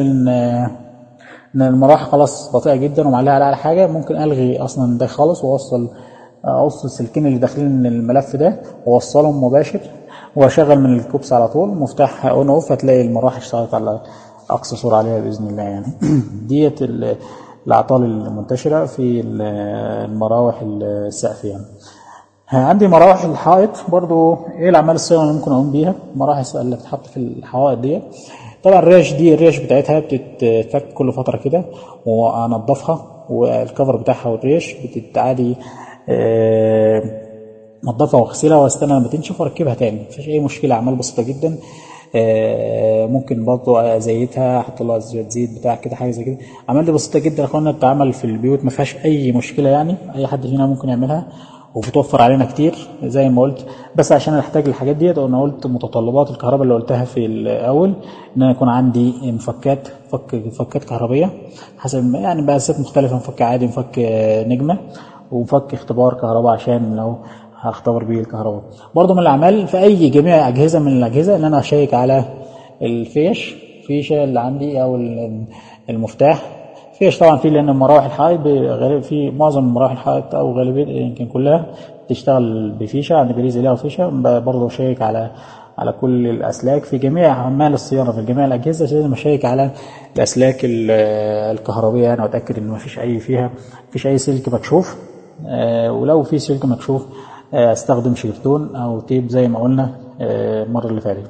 ان المروحه خلاص بطيئه جدا ومعلقه على حاجه ممكن الغي اصلا ده خالص واوصل اقص السلكين اللي داخلين من الملف ده واوصلهم مباشر واشغل من الكوبس على طول مفتاح اون اوف هتلاقي المروحه اشتغلت على اقصى سرعه عليها باذن الله يعني ديت ال- الاعطال المنتشره في ال- المراوح السقف يعني عندي مراوح الحائط برضو ايه الاعمال الصيانه اللي ممكن اقوم بيها مراوح اللي بتتحط في الحوائط ديت طبعا الريش دي الريش بتاعتها بتتفك كل فتره كده وانضفها والكفر بتاعها والريش بتتعادي آه، انضفها واغسلها واستنى لما تنشف واركبها تاني مفيش اي مشكله اعمال بسيطه جدا آه، ممكن برضو ازيتها احط لها زيت زيت بتاع كده حاجه زي كده اعمال دي بسيطه جدا يا اخوانا بتتعمل في البيوت ما فيهاش اي مشكله يعني اي حد فينا ممكن يعملها وبتوفر علينا كتير زي ما قلت بس عشان احتاج الحاجات ديت انا قلت متطلبات الكهرباء اللي قلتها في الاول ان انا يكون عندي مفكات فك مفكات كهربيه حسب يعني مقاسات مختلفه مفك عادي مفك آه، نجمه ومفك اختبار كهرباء عشان لو هختبر بيه الكهرباء برضو من الاعمال في اي جميع اجهزه من الاجهزه ان انا اشيك على الفيش فيشه اللي عندي او ال- المفتاح فيش طبعا في لان مراوح الحائط غالبا في معظم مراوح الحائط او غالبيه يمكن كلها تشتغل بفيشه عند بريز ليها فيشه برضه اشيك على على كل الاسلاك في جميع اعمال الصيانه في جميع الاجهزه لازم اشيك على الاسلاك ال- الكهربيه يعني واتاكد ان ما فيش اي فيها فيش اي سلك مكشوف آه، ولو في سلك مكشوف آه، استخدم شريطون او تيب زي ما قلنا آه، المره اللي فاتت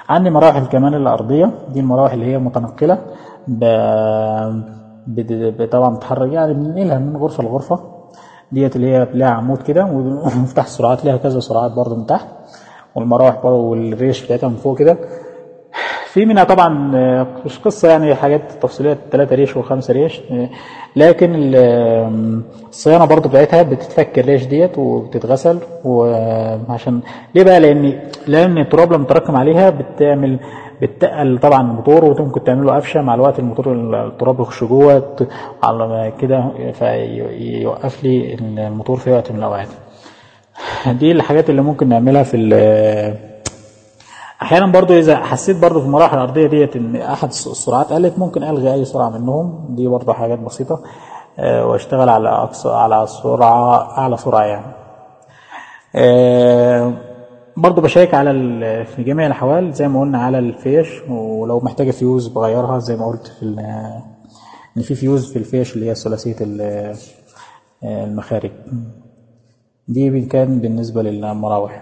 عندي مراوح كمان الارضيه دي المراوح اللي هي متنقله ب... ب... طبعا بتتحرك يعني بننقلها من غرفه لغرفه ديت اللي هي لها عمود كده ومفتاح السرعات لها كذا سرعات برضه من تحت والمراوح برضه والريش بتاعتها من فوق كده في منها طبعا مش قصة يعني حاجات تفصيلية ثلاثة ريش وخمسة ريش لكن الصيانة برضو بتاعتها بتتفك الريش ديت وبتتغسل وعشان ليه بقى لأن لأن التراب لما تراكم عليها بتعمل بتقل طبعا الموتور وممكن تعمل له قفشه مع الوقت الموتور التراب يخش جوه على كده فيوقف لي الموتور في وقت من الاوقات دي الحاجات اللي ممكن نعملها في احيانا برضو اذا حسيت برضو في المراحل الارضيه ديت ان احد السرعات قلت ممكن الغي اي سرعه منهم دي برضو حاجات بسيطه أه واشتغل على اقصى على سرعه اعلى سرعه يعني أه برضو بشيك على في جميع الاحوال زي ما قلنا على الفيش ولو محتاجه فيوز بغيرها زي ما قلت في ان في فيوز في الفيش اللي هي ثلاثيه المخارج دي كان بالنسبه للمراوح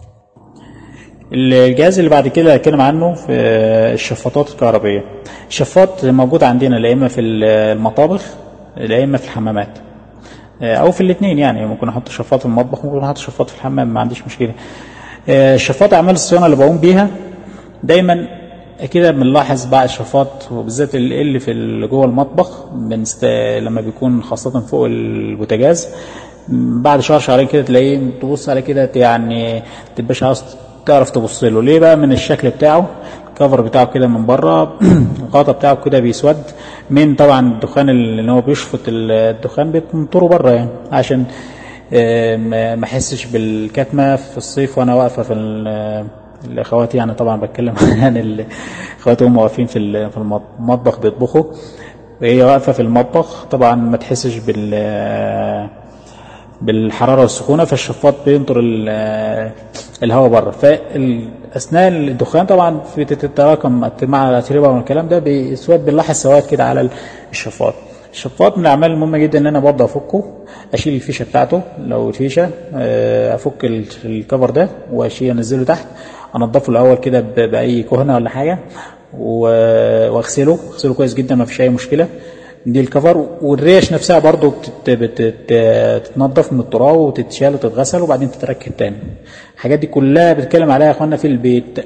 الجهاز اللي بعد كده هتكلم عنه في الشفاطات الكهربائيه الشفاط موجود عندنا لا اما في المطابخ لا اما في الحمامات او في الاثنين يعني ممكن احط شفاط في المطبخ ممكن احط شفاط في الحمام ما عنديش مشكله الشفاط اعمال الصيانه اللي بقوم بيها دايما كده بنلاحظ بقى الشفاط وبالذات اللي في جوه المطبخ بنست... لما بيكون خاصه فوق البوتاجاز بعد شهر شهرين كده تلاقيه تبص عليه كده يعني تبقاش عاوز تعرف تبص له ليه بقى من الشكل بتاعه الكفر بتاعه كده من بره الغطا بتاعه كده بيسود من طبعا الدخان اللي هو بيشفط الدخان بينطره بره يعني عشان ما احسش بالكتمه في الصيف وانا واقفه في الاخوات يعني طبعا بتكلم عن الاخوات هم واقفين في في المطبخ بيطبخوا وهي واقفه في المطبخ طبعا ما تحسش بال بالحراره والسخونه فالشفاط بينطر الهواء بره فاثناء الدخان طبعا بتتراكم مع الاتربه والكلام ده بيسود بنلاحظ سواد كده على الشفاط الشفاط من الاعمال المهمه جدا ان انا برضه افكه اشيل الفيشه بتاعته لو الفيشه افك الكفر ده واشيل انزله تحت انضفه الاول كده باي كهنه ولا حاجه واغسله اغسله كويس جدا ما فيش اي مشكله دي الكفر والريش نفسها برضو بتتنضف من التراب وتتشال وتتغسل وبعدين تتركب تاني الحاجات دي كلها بتكلم عليها يا اخوانا في البيت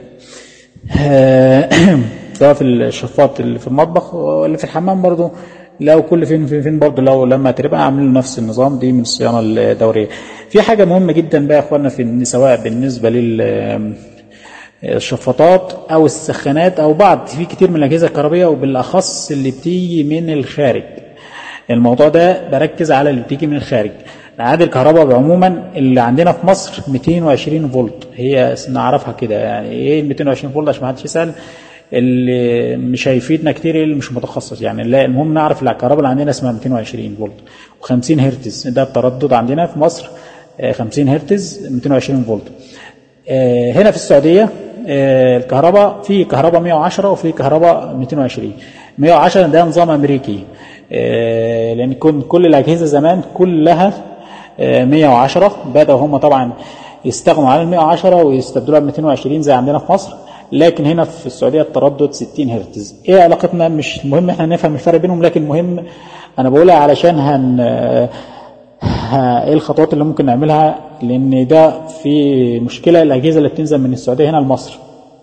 سواء في الشفاط اللي في المطبخ واللي في الحمام برضو لو كل فين فين فين برضه لو لما تبقى عاملين نفس النظام دي من الصيانه الدوريه. في حاجه مهمه جدا بقى يا اخوانا في سواء بالنسبه لل الشفاطات او السخانات او بعض في كتير من الاجهزه الكهربائيه وبالاخص اللي بتيجي من الخارج الموضوع ده بركز على اللي بتيجي من الخارج عادي الكهرباء عموما اللي عندنا في مصر 220 فولت هي نعرفها كده يعني ايه 220 فولت عشان ما حدش يسال اللي مش هيفيدنا كتير اللي مش متخصص يعني لا المهم نعرف الكهرباء اللي عندنا اسمها 220 فولت و50 هرتز ده التردد عندنا في مصر 50 هرتز 220 فولت هنا في السعوديه الكهرباء في كهرباء 110 وفي كهرباء 220 110 ده نظام امريكي لان كل الاجهزه زمان كلها 110 بداوا هم طبعا يستغنوا عن ال 110 ويستبدلوها ب 220 زي عندنا في مصر لكن هنا في السعوديه التردد 60 هرتز ايه علاقتنا مش مهم احنا نفهم الفرق بينهم لكن مهم انا بقولها علشان هن ايه الخطوات اللي ممكن نعملها لان ده في مشكله الاجهزه اللي بتنزل من السعوديه هنا لمصر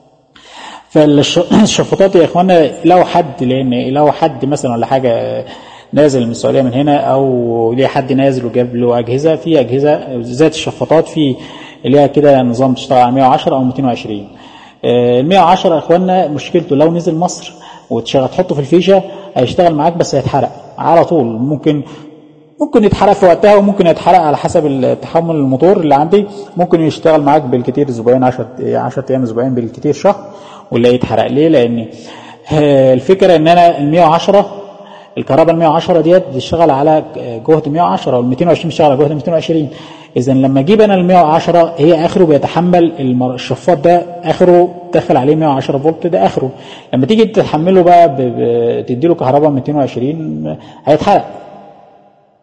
فالشفاطات يا اخوانا لو حد لان لو حد مثلا ولا حاجه نازل من السعوديه من هنا او ليه حد نازل وجاب له اجهزه في اجهزه ذات الشفاطات في اللي هي كده نظام تشتغل على 110 او 220 ال 110 يا اخوانا مشكلته لو نزل مصر وتشغل تحطه في الفيشه هيشتغل معاك بس هيتحرق على طول ممكن ممكن يتحرق في وقتها وممكن يتحرق على حسب تحمل الموتور اللي عندي ممكن يشتغل معاك بالكتير اسبوعين 10 10 ايام اسبوعين بالكتير شهر ولا يتحرق ليه لان الفكره ان انا ال 110 الكهرباء ال 110 ديت بتشتغل على جهد 110 وال 220 بتشتغل على جهد 220 اذا لما اجيب انا ال 110 هي اخره بيتحمل الشفاط ده اخره داخل عليه 110 فولت ده اخره لما تيجي تحمله بقى تدي له كهرباء 220 هيتحرق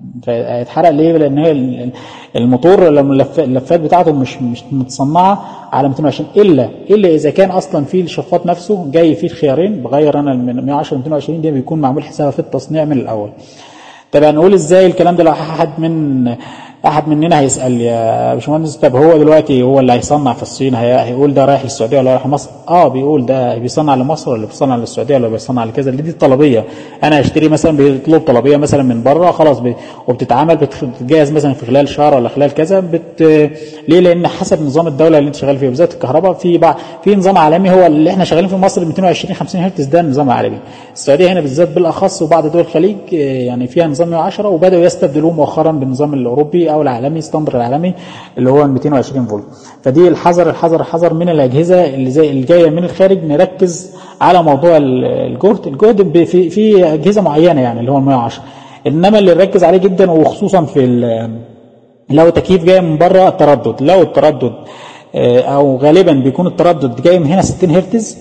فيتحرق ليه؟ لان هي الموتور لما اللفات بتاعته مش مش متصنعه على 220 الا الا اذا كان اصلا في الشفاط نفسه جاي فيه الخيارين بغير انا من 110 ل 220 دي بيكون معمول حسابها في التصنيع من الاول. طب هنقول ازاي الكلام ده لو احد من احد مننا هيسال يا باشمهندس طب هو دلوقتي هو اللي هيصنع في الصين هيقول ده رايح للسعوديه ولا رايح مصر؟ اه بيقول ده بيصنع لمصر ولا بيصنع للسعوديه ولا بيصنع لكذا دي الطلبيه انا هشتري مثلا بيطلب طلبيه مثلا من بره خلاص بي... وبتتعمل بتتجهز مثلا في خلال شهر ولا خلال كذا بت... ليه؟ لان حسب نظام الدوله اللي انت شغال فيه بالذات الكهرباء في بعض في نظام عالمي هو اللي احنا شغالين في مصر 220 50 هرتز ده النظام العالمي السعوديه هنا بالذات بالاخص وبعض دول الخليج يعني فيها نظام 110 وبداوا يستبدلوه مؤخرا بالنظام الاوروبي او العالمي ستاندر العالمي اللي هو 220 فولت فدي الحذر الحذر الحذر من الاجهزه اللي زي اللي جايه من الخارج نركز على موضوع الجهد الجهد في في اجهزه معينه يعني اللي هو 110 انما اللي نركز عليه جدا وخصوصا في لو تكييف جاي من بره التردد لو التردد او غالبا بيكون التردد جاي من هنا 60 هرتز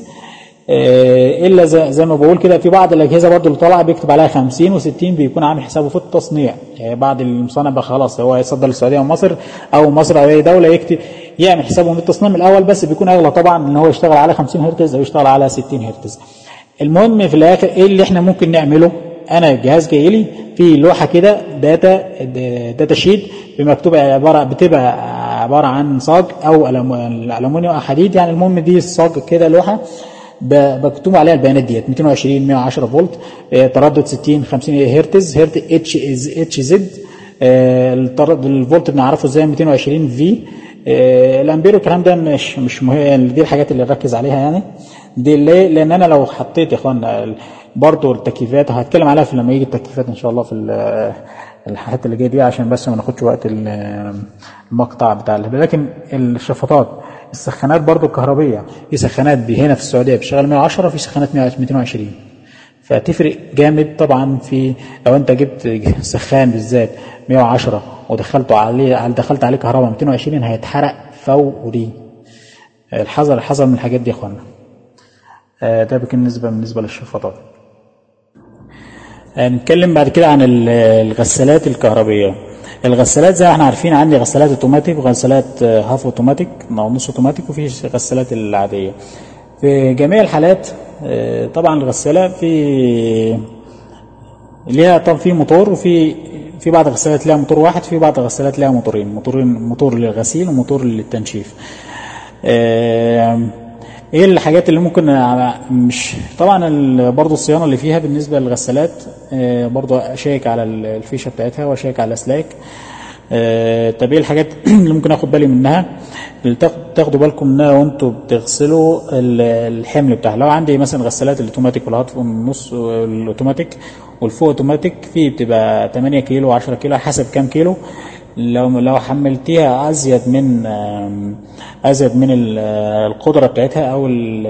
الا زي, زي ما بقول كده في بعض الاجهزه برضو اللي طالعه بيكتب عليها 50 و60 بيكون عامل حسابه في التصنيع يعني بعض المصنع بقى خلاص هو يصدر للسعوديه ومصر او مصر او اي دوله يكتب يعمل حسابه من التصنيع من الاول بس بيكون اغلى طبعا ان هو يشتغل على 50 هرتز او يشتغل على 60 هرتز المهم في الاخر ايه اللي احنا ممكن نعمله انا الجهاز جاي لي في لوحه كده داتا داتا شيت مكتوب عباره بتبقى عباره عن صاج او الومنيوم او حديد يعني المهم دي الصاج كده لوحه مكتوب عليها البيانات ديت 220 110 فولت تردد 60 50 هرتز هرت اتش اتش زد التردد الفولت بنعرفه ازاي 220 في الامبير والكلام ده مش مش مهم دي الحاجات اللي نركز عليها يعني دي ليه؟ لان انا لو حطيت يا اخوانا برضه التكييفات هتكلم عليها في لما يجي التكييفات ان شاء الله في الحاجات اللي جايه دي عشان بس ما ناخدش وقت المقطع بتاع لكن الشفاطات السخانات برضو الكهربية في سخانات هنا في السعودية بتشتغل 110 في سخانات 220 فتفرق جامد طبعا في لو انت جبت سخان بالذات 110 ودخلته عليه دخلت عليه كهرباء 220 هيتحرق فوري الحذر الحذر من الحاجات دي يا اخوانا ده بالنسبه بالنسبه للشفاطات نتكلم بعد كده عن الغسالات الكهربيه الغسالات زي ما احنا عارفين عندي غسالات اوتوماتيك وغسالات هاف اوتوماتيك او نص اوتوماتيك وفي غسالات العاديه في جميع الحالات طبعا الغساله في ليها طب في موتور وفي في بعض الغسالات لها موتور واحد في بعض الغسالات لها موتورين موتورين موتور للغسيل وموتور للتنشيف ايه الحاجات اللي ممكن مش طبعا برضو الصيانه اللي فيها بالنسبه للغسالات برضو اشيك على الفيشه بتاعتها واشيك على الاسلاك طب ايه الحاجات اللي ممكن اخد بالي منها اللي تاخدوا بالكم منها وانتوا بتغسلوا الحمل بتاعها لو عندي مثلا غسالات الاوتوماتيك والهاتف النص الاوتوماتيك والفوق اوتوماتيك في بتبقى 8 كيلو 10 كيلو على حسب كام كيلو لو لو حملتيها ازيد من ازيد من القدره بتاعتها او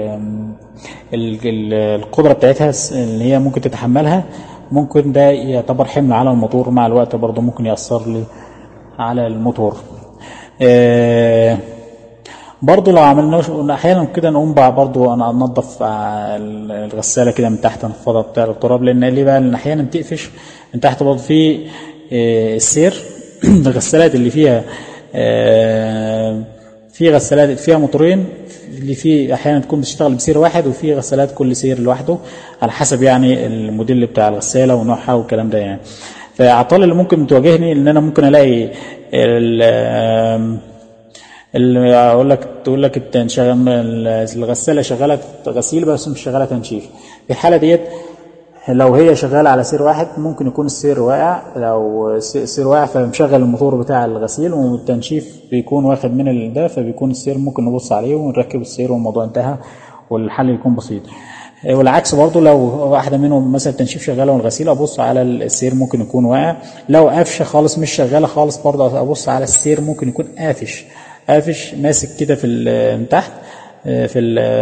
القدره بتاعتها اللي هي ممكن تتحملها ممكن ده يعتبر حمل على الموتور مع الوقت برضه ممكن ياثر لي على الموتور برضه لو عملناش احيانا كده نقوم بقى برضه انا انضف الغساله كده من تحت انفضها بتاع التراب لان ليه بقى لان احيانا بتقفش من تحت برضه في السير الغسالات اللي فيها في غسالات فيها موتورين اللي في احيانا تكون بتشتغل بسير واحد وفي غسالات كل سير لوحده على حسب يعني الموديل بتاع الغساله ونوعها والكلام ده يعني فاعطال اللي ممكن تواجهني ان انا ممكن الاقي اللي اقول لك تقول لك الغساله شغاله غسيل بس مش شغاله تنشيف في الحاله ديت لو هي شغاله على سير واحد ممكن يكون السير واقع لو السير واقع فمشغل الموتور بتاع الغسيل والتنشيف بيكون واخد من ده فبيكون السير ممكن نبص عليه ونركب السير والموضوع انتهى والحل يكون بسيط والعكس برضو لو واحده منهم مثلا التنشيف شغاله والغسيل ابص على السير ممكن يكون واقع لو قافشه خالص مش شغاله خالص برضو ابص على السير ممكن يكون قافش قافش ماسك كده في من تحت في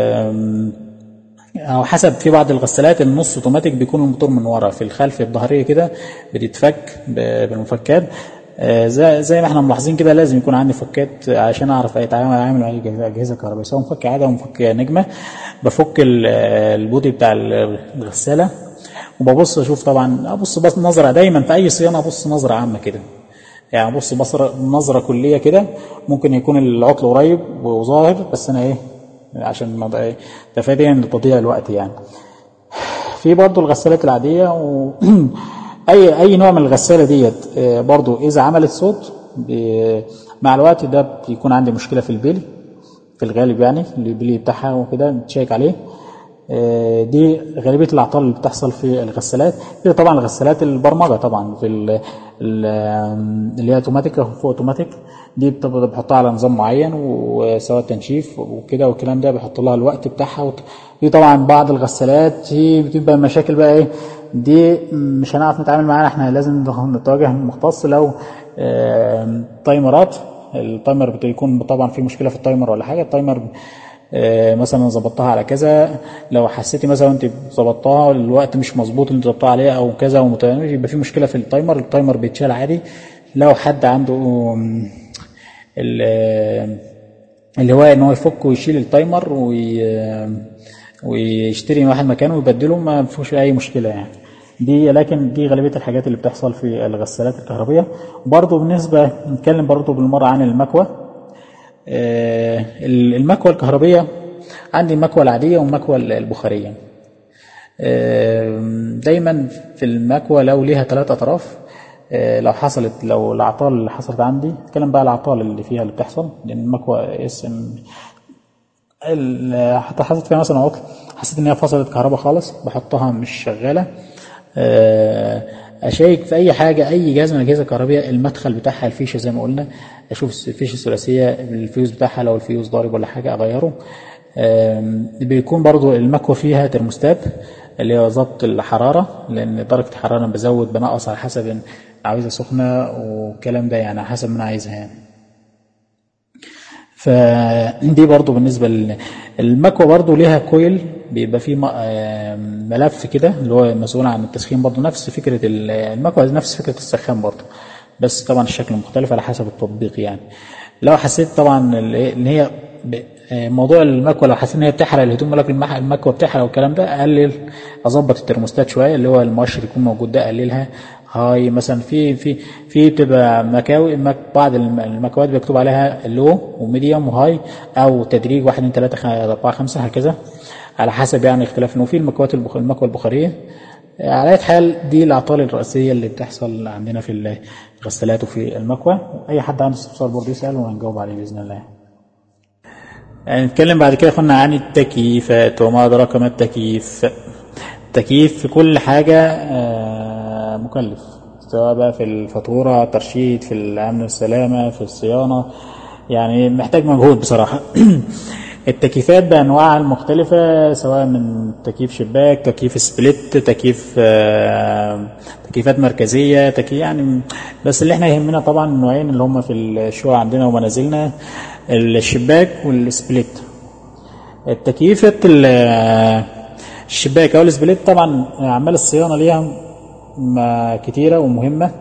او حسب في بعض الغسالات النص اوتوماتيك بيكون الموتور من ورا في الخلف الظهريه كده بتتفك بالمفكات زي زي ما احنا ملاحظين كده لازم يكون عندي فكات عشان اعرف اتعامل مع الاجهزه الكهربائيه سواء مفك عادي او مفك نجمه بفك البودي بتاع الغساله وببص اشوف طبعا ابص بس نظره دايما في اي صيانه ابص نظره عامه كده يعني ابص بصره نظره كليه كده ممكن يكون العطل قريب وظاهر بس انا ايه عشان ما بقى تفاديا لتضييع الوقت يعني في برضو الغسالات العاديه و اي اي نوع من الغساله ديت آه، برضو اذا عملت صوت ب- مع الوقت ده بيكون عندي مشكله في البلي في الغالب يعني البلي بتاعها وكده نتشيك عليه آه، دي غالبيه الاعطال اللي بتحصل في الغسالات في طبعا الغسالات البرمجه طبعا في ال- ال- اللي هي اوتوماتيك او فوق اوتوماتيك دي بتبقى بحطها على نظام معين وسواء تنشيف وكده والكلام ده بحط لها الوقت بتاعها وت- في طبعا بعض الغسالات هي بتبقى مشاكل بقى ايه دي مش هنعرف نتعامل معاها احنا لازم نتواجه مختص لو آه، تايمرات التايمر بيكون طبعا في مشكله في التايمر ولا حاجه التايمر آه، مثلا ظبطتها على كذا لو حسيتي مثلا انت ظبطتها الوقت مش مظبوط اللي انت ظبطتها عليه او كذا ومتناقض يبقى في مشكله في التايمر التايمر بيتشال عادي لو حد عنده آم، ال- اللي هو ان هو يفك ويشيل التايمر وي ويشتري واحد مكانه ويبدله ما فيهوش اي مشكله يعني دي لكن دي غالبيه الحاجات اللي بتحصل في الغسالات الكهربيه برضه بالنسبه نتكلم برضه بالمره عن المكوى آه، المكوى الكهربيه عندي المكوى العاديه والمكوى البخاريه آه، دايما في المكوى لو ليها ثلاث اطراف آه، لو حصلت لو الاعطال اللي حصلت عندي اتكلم بقى الاعطال اللي فيها اللي بتحصل لان المكوى اسم ال- حتى حصلت فيها مثلا عطل حسيت ان هي فصلت كهرباء خالص بحطها مش شغاله آه، اشيك في اي حاجه اي جهاز من الاجهزه الكهربائيه المدخل بتاعها الفيشه زي ما قلنا اشوف الفيشه الثلاثيه الفيوز بتاعها لو الفيوز ضارب ولا حاجه اغيره آم، بيكون برضو المكوى فيها ترموستات اللي هو ضبط الحراره لان درجه الحراره أنا بزود بنقص على حسب إن عاوزها سخنه والكلام ده يعني على حسب ما انا عايزها يعني فدي برضو بالنسبة للمكوى برضو ليها كويل بيبقى فيه م- آم، ملف كده اللي هو مسؤول عن التسخين برضو نفس فكرة ال- المكوى نفس فكرة السخان برضو بس طبعا الشكل مختلف على حسب التطبيق يعني لو حسيت طبعا ال- ان هي ب- آه، موضوع المكوى لو حسيت ان هي بتحرق الهدوم ولكن المح- المكوى بتحرق والكلام ده اقلل اظبط الترموستات شويه اللي هو المؤشر يكون موجود ده اقللها هاي مثلا في في في بتبقى مكاوي مك بعض الم- المكوات بيكتب عليها لو وميديوم وهاي او تدريج 1 2 3 4 5 هكذا على حسب يعني اختلاف انه في المكوات البخ... المكوى البخاريه على اي حال دي الاعطال الرئيسيه اللي بتحصل عندنا في الغسالات وفي المكوى اي حد عنده استفسار برضه يسال وهنجاوب عليه باذن الله يعني نتكلم بعد كده قلنا عن التكييفات وما أدراك ما التكييف التكييف في كل حاجة آه، مكلف سواء بقى في الفاتورة ترشيد في الأمن والسلامة في الصيانة يعني محتاج مجهود بصراحة التكييفات بأنواعها المختلفة سواء من تكييف شباك تكييف سبليت تكييف آه، تكييفات مركزية تكييف يعني بس اللي احنا يهمنا طبعا النوعين اللي هم في الشقق عندنا ومنازلنا الشباك والسبليت التكييفة ال- الشباك او السبليت طبعا اعمال الصيانه ليها م- كتيره ومهمه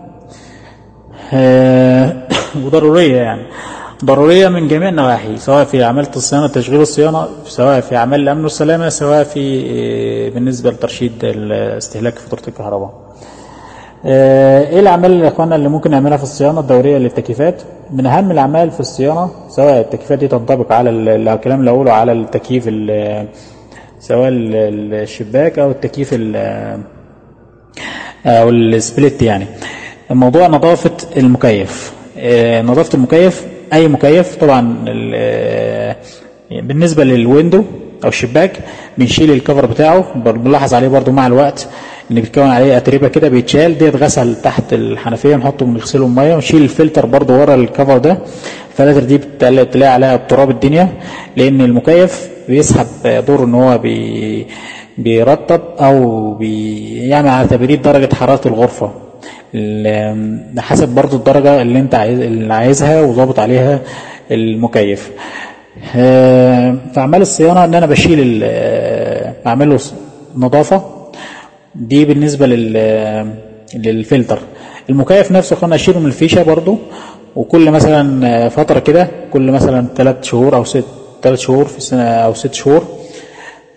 آه، وضروريه يعني ضروريه من جميع النواحي سواء في اعمال الصيانه تشغيل الصيانه سواء في اعمال الامن والسلامه سواء في آه، بالنسبه لترشيد ال- استهلاك فاتوره الكهرباء آه، ايه الاعمال اللي يا اخوانا اللي ممكن نعملها في الصيانه الدوريه للتكييفات من اهم الاعمال في الصيانه سواء التكييفات دي تنطبق على ال- الكلام اللي اقوله على التكييف ال- سواء ال- الشباك او التكييف ال- او السبليت يعني موضوع نظافه المكيف آه، نظافه المكيف اي مكيف طبعا ال- آه، بالنسبه للويندو او الشباك بنشيل الكفر بتاعه بنلاحظ عليه برضو مع الوقت ان بيتكون عليه اتربه كده بيتشال دي اتغسل تحت الحنفيه نحطه ونغسله بميه ونشيل الفلتر برضو ورا الكفر ده الفلاتر دي بتلاقي تلاقي عليها تراب الدنيا لان المكيف بيسحب دور ان هو بي بيرطب او بيعمل على تبريد درجه حراره الغرفه ال- حسب برضو الدرجه اللي انت عايز اللي عايزها وظابط عليها المكيف آه، في اعمال الصيانه ان انا بشيل ال- آه، بعمل له ص- نظافه دي بالنسبه لل للفلتر المكيف نفسه كنا اشيله من الفيشه برضو وكل مثلا آه، فتره كده كل مثلا ثلاث شهور او ست ثلاث شهور في سنه او ست شهور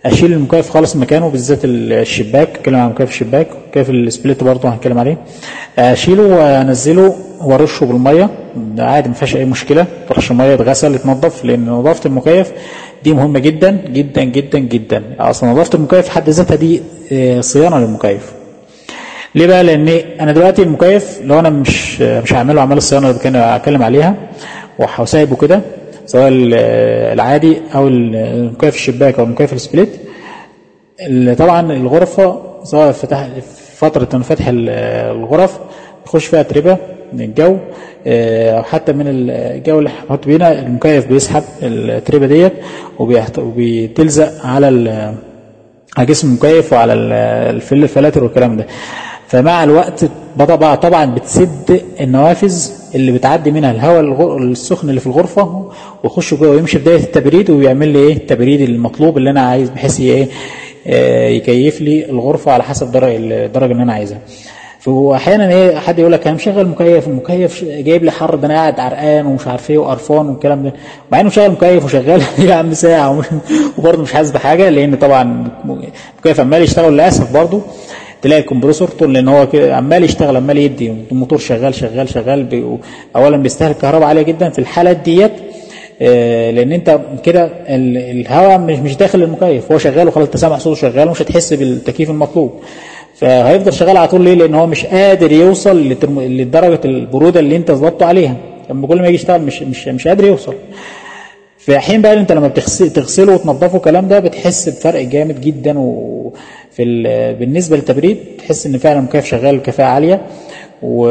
اشيل المكيف خالص مكانه بالذات الشباك اتكلم عن مكيف الشباك مكيف السبليت برضه هنتكلم عليه اشيله وانزله وارشه بالميه ده عادي ما فيهاش اي مشكله ترش الميه يتغسل يتنضف لان نظافه المكيف دي مهمه جدا جدا جدا جدا اصلا نظافه المكيف في حد ذاتها دي آه، صيانه للمكيف ليه بقى لان انا دلوقتي المكيف لو انا مش مش هعمله اعمال الصيانه اللي كان اتكلم عليها وهسايبه كده سواء ال- العادي او المكيف الشباك او المكيف السبليت ال- طبعا الغرفه سواء فتح فتره من فتح ال- الغرف يخش فيها اتربه من الجو آه، او حتى من الجو اللي هنحط بينا المكيف بيسحب الاتربه ديت وبيحت- وبتلزق على ال- على جسم المكيف وعلى ال- الفل الفلاتر والكلام ده فمع الوقت طبعا طبعا بتسد النوافذ اللي بتعدي منها الهواء الغ- السخن اللي في الغرفه ويخش جوه ويمشي بدايه التبريد ويعمل لي ايه التبريد المطلوب اللي انا عايز بحيث ايه آه، يكيف لي الغرفه على حسب درجه الدرجه اللي انا عايزها واحيانا ايه حد يقول لك انا مشغل مكيف المكيف ش- جايب لي حر ده انا قاعد عرقان ومش عارف ايه وقرفان والكلام ده مع انه مشغل مكيف وشغال يا عم ساعه ومش وبرضه مش حاسس بحاجه لان طبعا المكيف عمال يشتغل للاسف برضه تلاقي الكمبرسور طول لان هو كده عمال يشتغل عمال يدي الموتور شغال شغال شغال بي اولا بيستهلك كهرباء عاليه جدا في الحالات ديت آه، لان انت كده ال- الهواء مش مش داخل المكيف هو شغال وخلاص انت سامع صوته شغال ومش هتحس بالتكييف المطلوب فهيفضل شغال على طول ليه لان هو مش قادر يوصل لترم- لدرجه البروده اللي انت ظبطته عليها لما كل ما يجي يشتغل مش مش مش قادر يوصل في حين بقى انت لما بتغسل تغسله وتنضفه الكلام ده بتحس بفرق جامد جدا وفي ال- بالنسبه للتبريد تحس ان فعلا المكيف شغال كفاءه عاليه و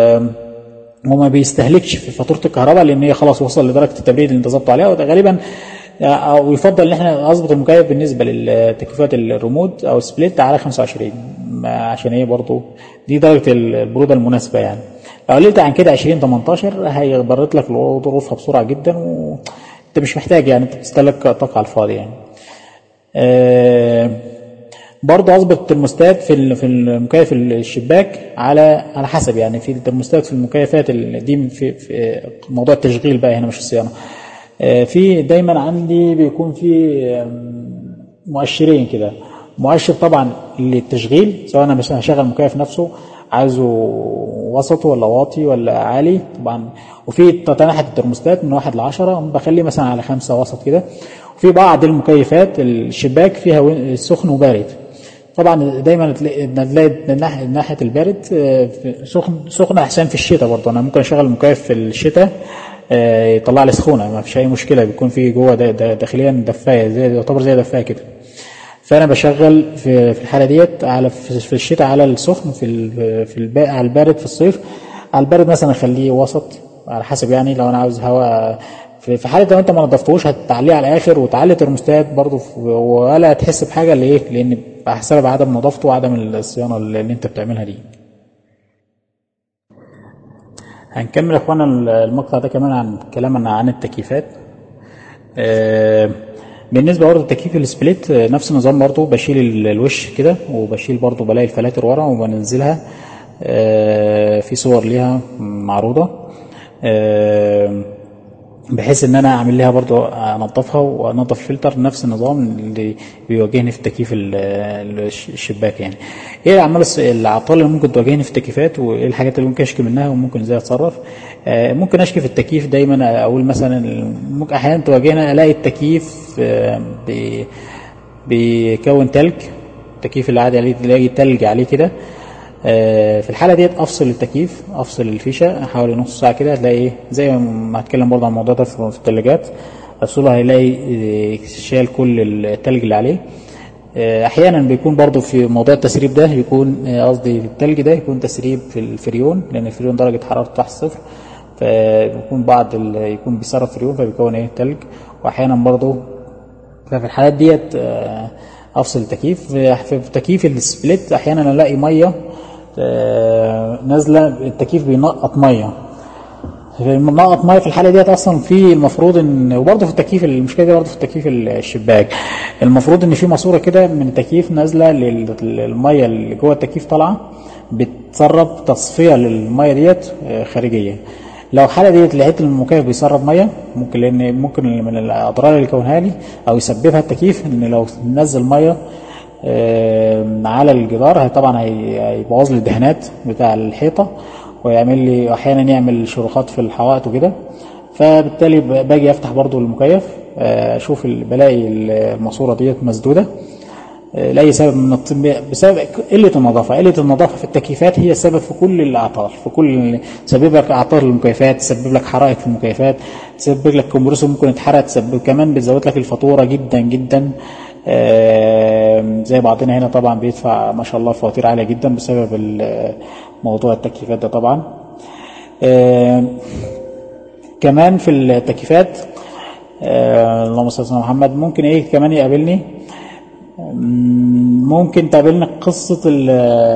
وما بيستهلكش في فاتوره الكهرباء لان هي خلاص وصل لدرجه التبريد اللي انت ظبطه عليها وده غالبا او يفضل ان احنا اظبط المكيف بالنسبه للتكييفات الريموت او السبليت على 25 ما- عشان ايه برضو دي درجه البروده المناسبه يعني لو قللت عن كده 20 18 هيبرد لك الغرفه بسرعه جدا وانت مش محتاج يعني انت بتستهلك طاقه على الفاضي يعني آه، برضه اظبط الترموستات في ال- في المكيف الشباك على على حسب يعني في الترموستات في المكيفات ال- دي في, في موضوع التشغيل بقى هنا مش الصيانه آه، في دايما عندي بيكون في آم، مؤشرين كده مؤشر طبعا للتشغيل سواء انا مثلا هشغل المكيف نفسه عايزه وسطه ولا واطي ولا عالي طبعا وفي تناحة الترموستات من واحد لعشرة بخليه مثلا على خمسة وسط كده وفي بعض المكيفات الشباك فيها وين- سخن وبارد طبعا دايما تلاقي تلاقي الناح- ناحيه البارد آه، في- سخن سخن احسن في الشتاء برضه انا ممكن اشغل المكيف في الشتاء آه، يطلع لي سخونه ما فيش اي مشكله بيكون في جوه دا- دا- داخليا دفايه زي يعتبر زي دفايه كده فانا بشغل في في الحاله ديت على في في الشتاء على السخن في ال- في الب- على البارد في الصيف على البارد مثلا اخليه وسط على حسب يعني لو انا عاوز هواء في في حاله لو انت ما نضفتهوش هتعليه على الاخر وتعلي ترموستات برضه في- ولا تحس بحاجه ليه؟ لان بسبب عدم نظافته وعدم الصيانه اللي اللي انت بتعملها دي. هنكمل يا اخوانا المقطع ده كمان عن كلامنا عن التكييفات. آه، بالنسبه برضه لتكييف السبليت آه، نفس النظام برضه بشيل ال- الوش كده وبشيل برضه بلاقي الفلاتر ورا وبنزلها آه، في صور ليها معروضه آه، بحيث ان انا اعمل لها برضو انضفها وانضف الفلتر نفس النظام اللي بيواجهني في تكييف ال- ال- الشباك يعني ايه الاعمال الص- العطال اللي ممكن تواجهني في التكييفات وايه الحاجات اللي ممكن اشكي منها وممكن ازاي اتصرف آه، ممكن اشكي في التكييف دايما اقول مثلا ممكن احيانا تواجهنا الاقي التكييف آه، بي- بيكون تلج التكييف اللي عادي عليه تلاقي تلج عليه كده آه، في الحاله ديت افصل التكييف افصل الفيشه حوالي نص ساعه كده هتلاقي ايه زي ما هتكلم برضه عن الموضوع ده في في الثلاجات افصله هيلاقي آه، شال كل التلج اللي عليه آه، احيانا بيكون برضه في موضوع التسريب ده يكون آه، قصدي التلج ده يكون تسريب في الفريون لان الفريون درجه حرارته تحت الصفر فبيكون بعض ال- يكون بيسرب فريون فبيكون ايه تلج واحيانا برضه ففي الحالات ديت آه، افصل التكييف في في تكييف السبليت احيانا الاقي ميه آه، نازله التكييف بينقط ميه نقط ميه في الحاله ديت اصلا في المفروض ان وبرضه في التكييف المشكله دي برضه في التكييف الشباك المفروض ان في ماسوره كده من التكييف نازله لل- للميه اللي جوه التكييف طالعه بتسرب تصفيه للميه ديت آه، خارجيه لو الحاله ديت لقيت المكيف بيسرب ميه ممكن لان ممكن من الاضرار اللي يكونها لي او يسببها التكييف ان لو نزل ميه آه، على الجدار هي طبعا هي- هيبوظ لي الدهانات بتاع الحيطه ويعمل لي احيانا يعمل شروخات في الحوائط وكده فبالتالي ب- باجي افتح برضو المكيف آه، اشوف ال- بلاقي الماسوره ديت مسدوده آه، لاي سبب من الط- بسبب قله النظافه قله النظافه في التكييفات هي السبب في كل الاعطال في كل تسبب لك اعطال المكيفات تسبب لك حرائق في المكيفات تسبب لك كمبرسور ممكن يتحرق تسبب كمان بتزود لك الفاتوره جدا جدا آه، زي بعضنا هنا طبعا بيدفع ما شاء الله فواتير عاليه جدا بسبب ال- موضوع التكييفات ده طبعا آه، كمان في التكييفات آه، اللهم صل على محمد ممكن ايه كمان يقابلني مم، ممكن تقابلنا قصة ال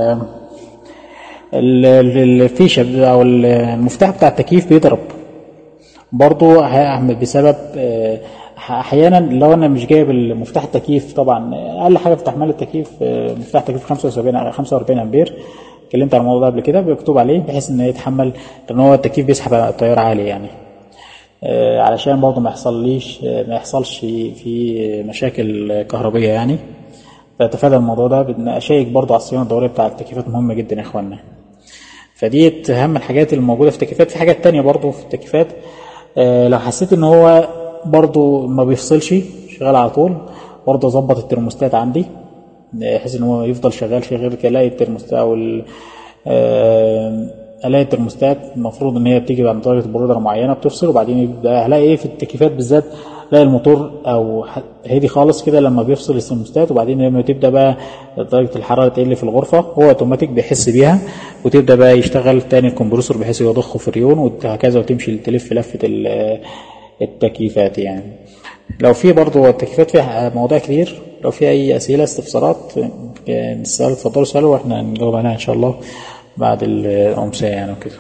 ال- ال- الفيشة أو المفتاح بتاع التكييف بيضرب برضو هعمل بسبب آه، أحيانا لو أنا مش جايب المفتاح التكييف طبعا أقل حاجة في تحميل التكييف آه، مفتاح تكييف 75 45 أمبير اتكلمت عن الموضوع ده قبل كده مكتوب عليه بحيث إن يتحمل لأن هو التكييف بيسحب تيار عالي يعني آه، علشان برضه ما يحصليش آه، ما يحصلش في مشاكل كهربية يعني فاتفادى الموضوع ده بان اشيك برضه على الصيانه الدوريه بتاع التكييفات مهمه جدا يا اخوانا فديت اهم الحاجات اللي موجوده في التكييفات في حاجات تانية برضه في التكييفات آه، لو حسيت ان هو برضه ما بيفصلش شغال على طول برضه اظبط الترموستات عندي بحيث ان هو يفضل شغال في غير كده الاقي الترموستات او ال- آه، الاقي الترموستات المفروض ان هي بتيجي عند درجه بروده معينه بتفصل وبعدين يبدا هلاقي ايه في التكييفات بالذات الاقي الموتور او ح- هادي خالص كده لما بيفصل الترموستات وبعدين لما تبدا بقى درجه الحراره تقل في الغرفه هو اوتوماتيك بيحس بيها وتبدا بقى يشتغل تاني الكمبرسور بحيث يضخه فريون وهكذا وتمشي تلف لفه ال- التكييفات يعني لو في برضو التكييفات فيها مواضيع كتير لو في اي اسئله استفسارات آه، نسال اتفضلوا اسالوا واحنا نجاوب عليها ان شاء الله بعد الامسيه يعني وكده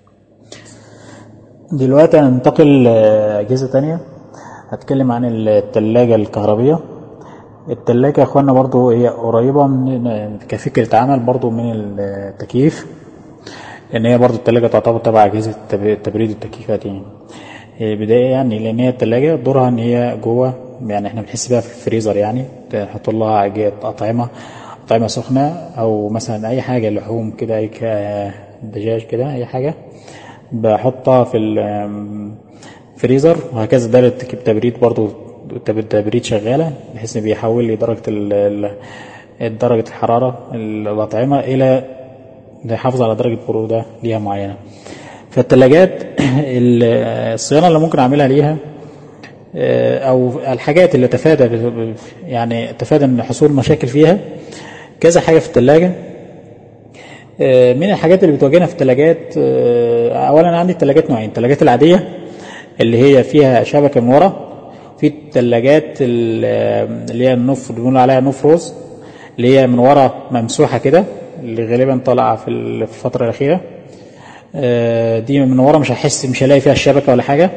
دلوقتي هننتقل لأجهزة تانية هتكلم عن التلاجة الكهربية التلاجة يا اخوانا برضو هي قريبة من كفكرة عمل برضو من التكييف لأن هي برضو التلاجة تعتبر تبع أجهزة تب- تبريد التكييفات يعني هي بداية يعني لأن هي التلاجة دورها إن هي جوه يعني إحنا بنحس بيها في الفريزر يعني تحط لها حاجات أطعمة أطعمة سخنة أو مثلا أي حاجة لحوم كده أي ك- دجاج كده أي حاجة بحطها في الفريزر وهكذا دايرة التبريد برضو التب- التبريد شغالة بحيث إن بيحول لي درجة ال- ال- درجة الحرارة الأطعمة إلى يحافظ على درجة برودة ليها معينة فالتلاجات ال- الصيانة اللي ممكن أعملها ليها آه، أو الحاجات اللي تفادى ب- يعني تفادى من حصول مشاكل فيها كذا حاجة في التلاجة آه، من الحاجات اللي بتواجهنا في الثلاجات اولا عندي الثلاجات نوعين الثلاجات العاديه اللي هي فيها شبكه من ورا في الثلاجات اللي هي النوف اللي بنقول عليها نوف روز اللي هي من ورا ممسوحه كده اللي غالبا طالعه في الفتره الاخيره آه، دي من ورا مش هحس مش هلاقي فيها الشبكه ولا حاجه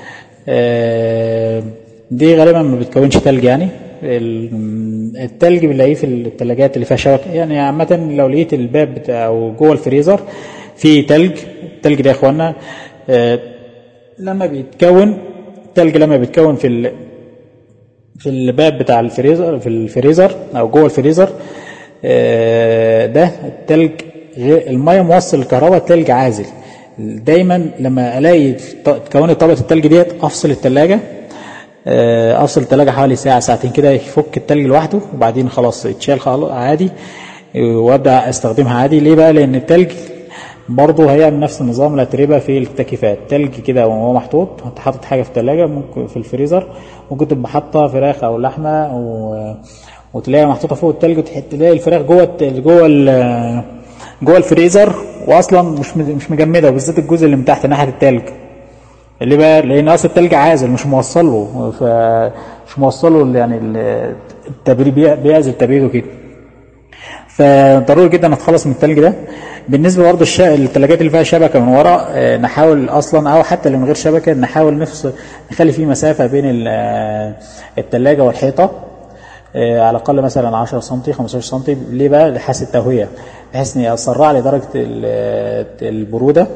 آه، دي غالبا ما بتكونش تلج يعني ال- التلج بنلاقيه في الثلاجات اللي فيها شبكه يعني عامه لو لقيت الباب بتاع او جوه الفريزر في تلج التلج ده يا اخوانا آه، لما بيتكون التلج لما بيتكون في ال- في الباب بتاع الفريزر في الفريزر او جوه الفريزر آه، ده التلج غير الميه موصل الكهرباء التلج عازل دايما لما الاقي ط- اتكونت طبقه التلج ديت افصل الثلاجه افصل الثلاجه حوالي ساعه ساعتين كده يفك التلج لوحده وبعدين خلاص يتشال خلاص عادي آه، وابدا استخدمها عادي ليه بقى لان التلج برضه هيعمل نفس النظام الاتربه في التكييفات تلج كده وهو محطوط انت حاطط حاجه في الثلاجه ممكن في الفريزر ممكن تبقى حاطه فراخ او لحمه و... وتلاقيها محطوطه فوق التلج وتلاقي الفراخ جوه الت- جوه ال... جوه الفريزر واصلا مش مش مجمده وبالذات الجزء اللي من تحت ناحيه التلج اللي بقى لان اصل التلج عازل مش موصل له فمش موصل له يعني ال- التبريد بي- بيعزل تبريده كده فضروري جدا اتخلص من التلج ده بالنسبه برضه الش... الثلاجات اللي فيها شبكه من ورا آه، نحاول اصلا او حتى اللي من غير شبكه نحاول نفصل نخلي فيه مسافه بين ال- آه، الثلاجه والحيطه آه، على الاقل مثلا 10 سم 15 سم ليه بقى لحاس التهويه بحيث ان يسرع لي درجه ال- البروده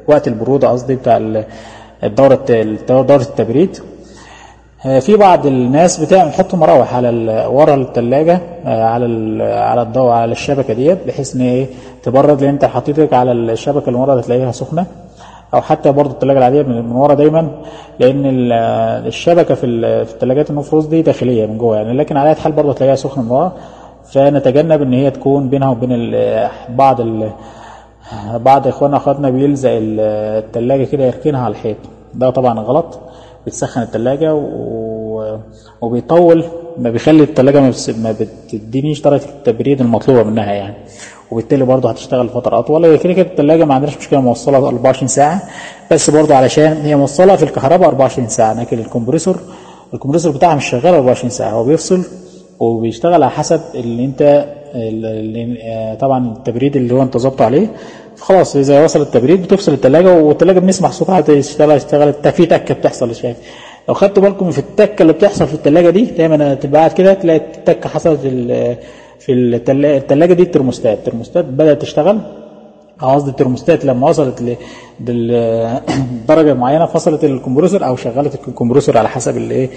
وقت البروده قصدي بتاع ال- الدوره دوره التبريد آه، في بعض الناس بتعمل تحط مراوح على ال- ورا الثلاجه على ال- على الضوء على الشبكه ديت بحيث ان ايه تبرد لان انت حطيتك على الشبكه اللي ورا هتلاقيها سخنه او حتى برضه الثلاجه العاديه من من ورا دايما لان ال- الشبكه في ال- في الثلاجات النو فروز دي داخليه من جوه يعني لكن على أي حال برضه هتلاقيها سخنه من ورا فنتجنب ان هي تكون بينها وبين ال- بعض ال- بعض اخواننا اخواتنا بيلزق ال- التلاجة كده يركنها على الحيط ده طبعا غلط بتسخن التلاجة و... وبيطول ما بيخلي التلاجة ما, بس... ما بتدينيش درجة التبريد المطلوبة منها يعني وبالتالي برضه هتشتغل فترة أطول هي كده كده التلاجة ما عندناش مشكلة موصلة 24 ساعة بس برضه علشان هي موصلة في الكهرباء 24 ساعة لكن الكمبريسور الكمبريسور بتاعها مش شغال 24 ساعة هو بيفصل وبيشتغل على حسب اللي انت اللي آه، طبعا التبريد اللي هو انت ظابطه عليه خلاص اذا وصل التبريد بتفصل الثلاجه والثلاجه بنسمع صوتها تشتغل تشتغل الت- في تكه بتحصل شايف لو خدتوا بالكم في التكه اللي بتحصل في الثلاجه دي دايما تبقى قاعد كده تلاقي التكه حصلت ال- في التلا- الثلاجه دي الترموستات الترموستات بدات تشتغل أو قصدي الترموستات لما وصلت ل- لل- درجه معينه فصلت الكمبريسور او شغلت الكمبريسور على حسب الايه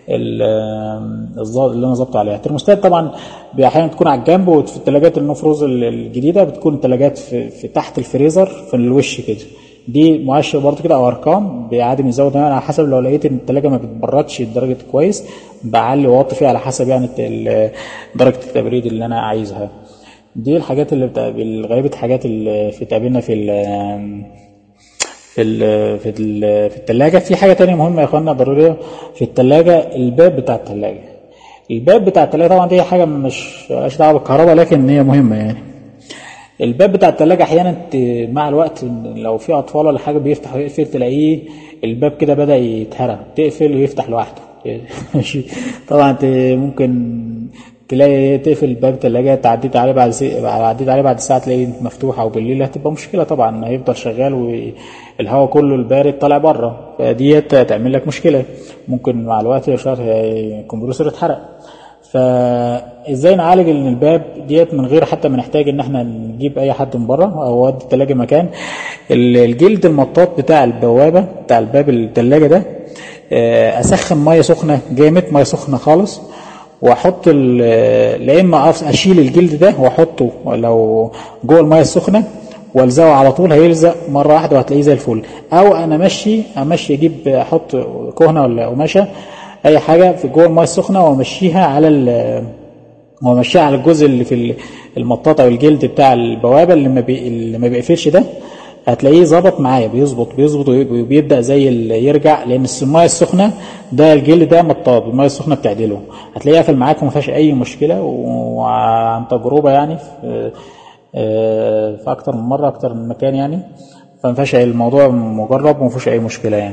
ال- الظا- اللي انا ظابطه عليها الترموستات طبعا احيانا تكون على الجنب وفي الثلاجات النوفروز ال- الجديده بتكون الثلاجات في, في تحت الفريزر في الوش كده دي مؤشر برضه كده او ارقام عادي بنزود يعني على حسب لو لقيت ان الثلاجه ما بتبردش لدرجه كويس بعلي واوطي فيها على حسب يعني الت- ال- درجه التبريد اللي انا عايزها دي الحاجات اللي بتقابل غالبيه الحاجات اللي في تقابلنا في ال- في ال في ال في الثلاجة في حاجة تانية مهمة يا اخوانا ضرورية في الثلاجة الباب بتاع الثلاجة الباب بتاع الثلاجة طبعا دي حاجة مش مالهاش دعوة بالكهرباء لكن هي مهمة يعني الباب بتاع الثلاجة أحيانا ت- مع الوقت لو في أطفال ولا حاجة بيفتح ويقفل تلاقيه الباب كده بدأ يتهرى تقفل ويفتح لوحده ماشي طبعا ت- ممكن تلاقي تقفل باب الثلاجة تعديت عليه بعد سي... عديت عليه بعد ساعة تلاقيه مفتوح أو بالليل هتبقى مشكلة طبعا هيفضل شغال والهواء كله البارد طالع بره فديت هتعمل لك مشكلة ممكن مع الوقت يشعر الكمبيوتر اتحرق فازاي نعالج ان الباب ديت من غير حتى ما نحتاج ان احنا نجيب اي حد من بره او اودي التلاجة مكان ال- الجلد المطاط بتاع البوابة بتاع الباب التلاجة ده آه، اسخن ميه سخنه جامد ميه سخنه خالص واحط ال- لا اما أف- اشيل الجلد ده واحطه لو جوه الميه السخنه والزقه على طول هيلزق مره واحده وهتلاقيه زي الفل او انا امشي امشي اجيب احط كهنه ولا قماشه اي حاجه في جوه الميه السخنه وامشيها على ال- وامشيها على الجزء اللي في المطاط او الجلد بتاع البوابه اللي ما بي... اللي ما بيقفلش ده هتلاقيه ظبط معايا بيظبط بيظبط وبيبدا زي ال- يرجع لان الميه السخنه ده الجلد ده مطاط الميه السخنه بتعدله هتلاقيه قافل معاك وما فيهاش اي مشكله وعن تجربه يعني في آه، في اكتر من مره اكتر من مكان يعني فما فيهاش أي- الموضوع مجرب وما فيهوش اي مشكله يعني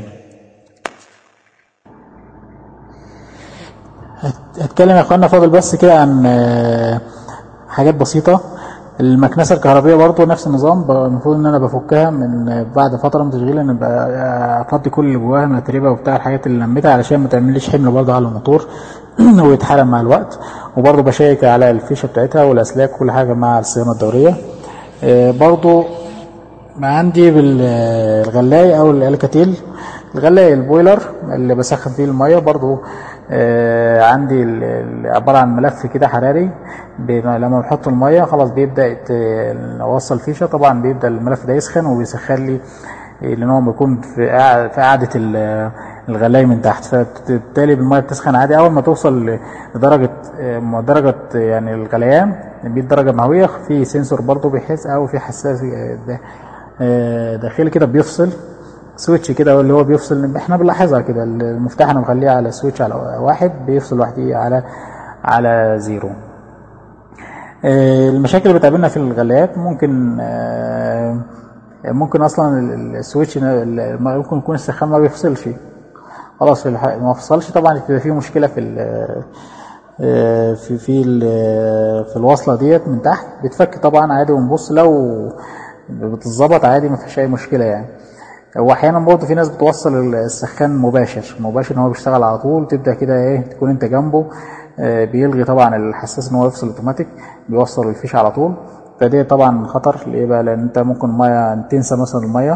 هت- هتكلم يا اخوانا فاضل بس كده عن آه، حاجات بسيطة المكنسة الكهربية برضو نفس النظام ب- المفروض ان انا بفكها من آه، بعد فترة من تشغيل ان بقى افضي كل اللي جواها من التريبة وبتاع الحاجات اللي لميتها علشان ما تعمليش حمل برضو على الموتور ويتحرق مع الوقت وبرضو بشيك على الفيشة بتاعتها والاسلاك كل حاجة مع الصيانة الدورية آه، برضو ما عندي بالغلاية او الالكاتيل الغلاية البويلر اللي بسخن فيه المية برضو آه عندي ال- ال- عبارة عن ملف كده حراري بي- لما بحط المية خلاص بيبدأ يت- اوصل فيشة طبعا بيبدأ الملف ده يسخن وبيسخن لي لان هو بيكون في قاع- في قاعدة ال- الغلاية من تحت فبالتالي المية بتسخن عادي اول ما توصل لدرجة آه، درجة يعني الغليان 100 درجة مئوية في سنسور برضو بيحس او في حساس آه، ده آه، داخلي كده بيفصل سويتش كده اللي هو بيفصل احنا بنلاحظها كده المفتاح انا مخليه على سويتش على واحد بيفصل لوحده على على زيرو آه، المشاكل اللي بتقابلنا في الغلايات ممكن آه، ممكن اصلا ال- ال- السويتش ن- ال- ممكن يكون السخان ما بيفصلش خلاص في الح- ما فصلش طبعا بيبقى فيه مشكله في ال- آه، في في ال- في الوصله ديت من تحت بتفك طبعا عادي ونبص لو بتتظبط عادي ما فيش اي مشكله يعني واحيانا برضه في ناس بتوصل السخان مباشر مباشر ان هو بيشتغل على طول تبدا كده ايه تكون انت جنبه آه، بيلغي طبعا الحساس ان هو يفصل اوتوماتيك بيوصل الفيش على طول فدي طبعا خطر ليه بقى لان انت ممكن الميه تنسى مثلا الميه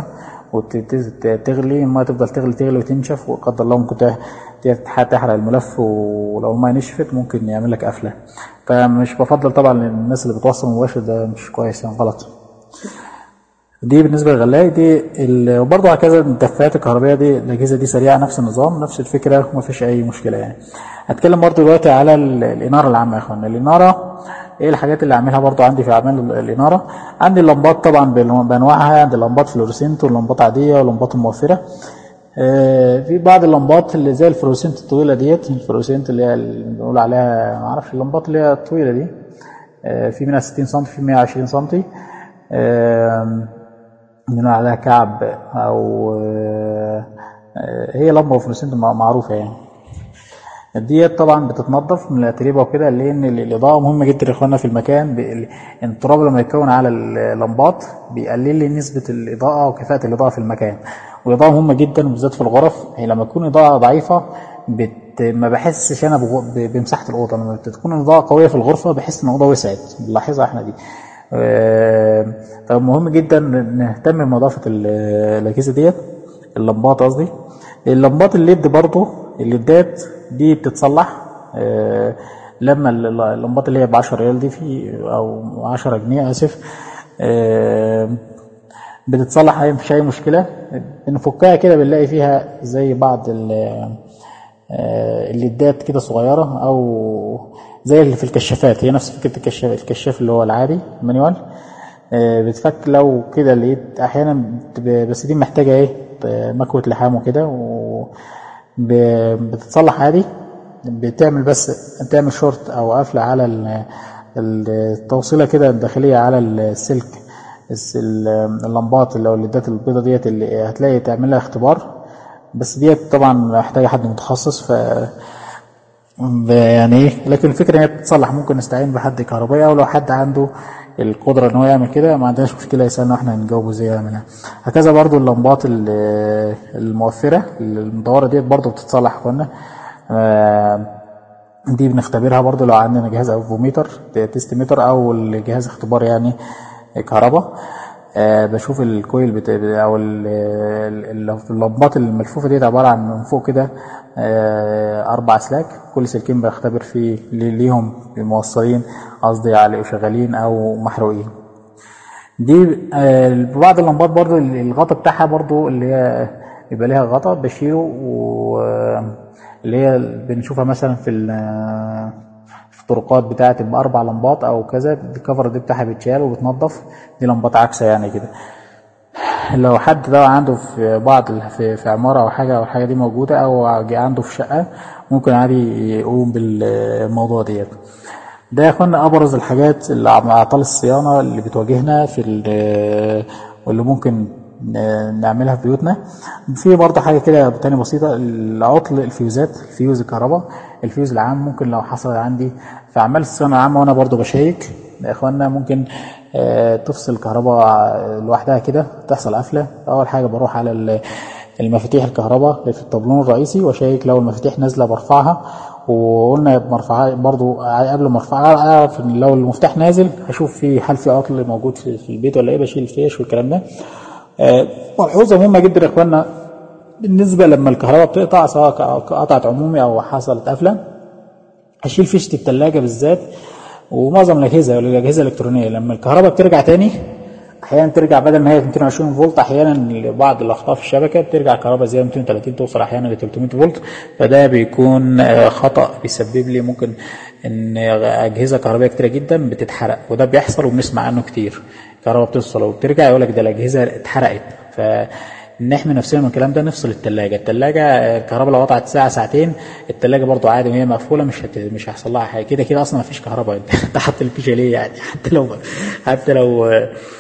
وتغلي الميه تفضل تغلي تغلي وتنشف وقدر الله ممكن تحرق الملف ولو الميه نشفت ممكن يعمل لك قفله فمش بفضل طبعا للناس اللي بتوصل مباشر ده مش كويس يعني غلط دي بالنسبه للغلاية دي وبرضه هكذا الدفايات الكهربائيه دي الاجهزه دي سريعه نفس النظام نفس الفكره وما فيش اي مشكله يعني هتكلم برضه دلوقتي على الاناره العامه يا اخوانا الاناره ايه الحاجات اللي اعملها برضو عندي في اعمال الاناره عندي اللمبات طبعا بانواعها عندي لمبات فلورسنت ولمبات عاديه ولمبات موفره آه في بعض اللمبات اللي زي الفلورسنت الطويله ديت الفلورسنت اللي هي اللي بنقول عليها ما اعرفش اللمبات اللي هي الطويله دي آه في منها 60 سم في 120 سم آه بنقول عليها كعب او هي لمبه فلورسنت معروفه يعني ديت طبعا بتتنظف من الاتربه وكده لان الاضاءه مهمه جدا يا اخوانا في المكان التراب لما يتكون على اللمبات بيقلل لي نسبه الاضاءه وكفاءه الاضاءه في المكان والاضاءه مهمه جدا وبالذات في الغرف يعني لما تكون اضاءه ضعيفه بت... ما بحسش انا بغ... بمساحه الاوضه لما تكون الاضاءه قويه في الغرفه بحس ان الاوضه وسعت بنلاحظها احنا دي طب مهم جدا نهتم بنظافه الاجهزه ديت اللمبات قصدي اللمبات الليد برضو الليدات دي بتتصلح آه لما اللمبات اللي هي ب 10 ريال دي في او 10 جنيه اسف آه بتتصلح مفيش اي مشكله بنفكها كده بنلاقي فيها زي بعض آه الليدات كده صغيره او زي اللي في الكشافات هي نفس فكره الكشاف الكشاف اللي هو العادي المانيوال بتفك لو كده لقيت احيانا بس دي محتاجه ايه مكوه لحام وكده و بتتصلح عادي بتعمل بس تعمل شورت او قفله على التوصيله كده الداخليه على السلك اللمبات اللي هو الليدات البيضه ديت اللي هتلاقي تعمل لها اختبار بس ديت طبعا محتاجه حد متخصص ف يعني ايه لكن الفكره ان هي بتتصلح ممكن نستعين بحد كهربائي او لو حد عنده القدره ان هو يعمل كده ما عندناش مشكله يسالنا واحنا نجاوبه ازاي يعملها هكذا برضو اللمبات الموفره المدوره ديت برضو بتتصلح اخوانا دي بنختبرها برضو لو عندنا جهاز افوميتر تيست ميتر او الجهاز اختبار يعني كهرباء أه بشوف الكويل بتا... او اللمبات الملفوفه ديت عباره عن من فوق كده أه اربع اسلاك كل سلكين بختبر فيه ليهم موصلين قصدي على شغالين او محروقين دي أه بعض اللمبات برضو الغطا بتاعها برضو اللي هي بيبقى ليها غطا بشيله واللي هي بنشوفها مثلا في في الطرقات بتاعت تبقى اربع لمبات او كذا الكفر دي بتاعها بيتشال وبتنضف دي لمبات عكسه يعني كده لو حد ده عنده في بعض في, في عماره او حاجه او الحاجه دي موجوده او عنده في شقه ممكن عادي يقوم بالموضوع ديت ده يا اخوانا ابرز الحاجات اللي اعطال الصيانه اللي بتواجهنا في واللي ممكن نعملها في بيوتنا في برضه حاجه كده تانية بسيطه العطل الفيوزات الفيوز الكهرباء الفيوز العام ممكن لو حصل عندي في اعمال الصيانه العامه وانا برضه بشيك يا اخوانا ممكن تفصل الكهرباء لوحدها كده تحصل قفله اول حاجه بروح على المفاتيح الكهرباء في الطابلون الرئيسي واشيك لو المفاتيح نازله برفعها وقلنا مرفعها برضو قبل ما ارفعها اعرف لو المفتاح نازل هشوف في هل في عطل موجود في البيت ولا ايه بشيل الفيش والكلام ده ملحوظه مهمه جدا يا اخوانا بالنسبه لما الكهرباء بتقطع سواء قطعت عمومي او حصلت قفله اشيل فيشه الثلاجه بالذات ومعظم الاجهزه الاجهزه الالكترونيه لما الكهرباء بترجع تاني احيانا ترجع بدل ما هي 220 فولت احيانا بعض الاخطاء في الشبكه بترجع الكهرباء زي 230 توصل احيانا ل 300 فولت فده بيكون خطا بيسبب لي ممكن ان اجهزه كهربائيه كتيره جدا بتتحرق وده بيحصل وبنسمع عنه كتير الكهرباء بتوصل وبترجع يقول لك ده الاجهزه اتحرقت ف نحمي نفسنا من الكلام ده نفصل التلاجة التلاجة الكهرباء لو قطعت ساعة ساعتين التلاجة برضو عادي وهي مقفولة مش هت... مش هيحصل لها حاجة كده كده أصلا ما فيش كهرباء أنت حاطط الفيشة ليه يعني حتى لو حتى لو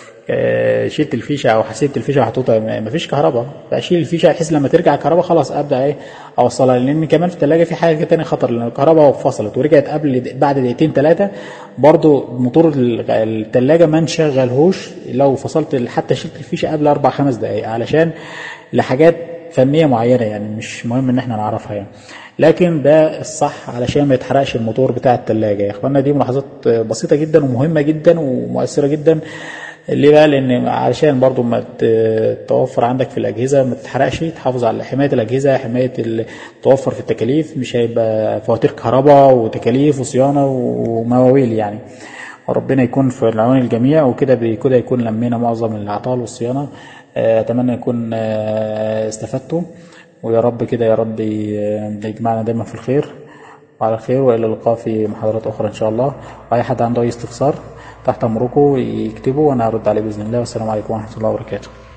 شلت الفيشه او حسيت الفيشه محطوطه ما فيش كهرباء فاشيل الفيشه بحيث لما ترجع الكهرباء خلاص ابدا ايه اوصلها لان كمان في الثلاجه في حاجه ثانيه خطر لان الكهرباء فصلت ورجعت قبل بعد دقيقتين ثلاثه برضو موتور الثلاجه ما نشغلهوش لو فصلت حتى شلت الفيشه قبل اربع خمس دقائق علشان لحاجات فنيه معينه يعني مش مهم ان احنا نعرفها يعني لكن ده الصح علشان ما يتحرقش الموتور بتاع الثلاجه يا اخوانا دي ملاحظات بسيطه جدا ومهمه جدا ومؤثره جدا ليه بقى لان علشان برضو ما ت- توفر عندك في الاجهزه ما تتحرقش تحافظ على حمايه الاجهزه حمايه ال- توفر في التكاليف مش هيبقى فواتير كهرباء وتكاليف وصيانه ومواويل يعني وربنا يكون في العون الجميع وكده بكده يكون لمينا معظم الاعطال والصيانه آه، اتمنى يكون آه، استفدتوا ويا رب كده يا رب ي- يجمعنا دايما في الخير وعلى خير والى اللقاء في محاضرات اخرى ان شاء الله واي حد عنده اي استفسار تحت امركم يكتبه وانا هرد عليه باذن الله والسلام عليكم ورحمه الله وبركاته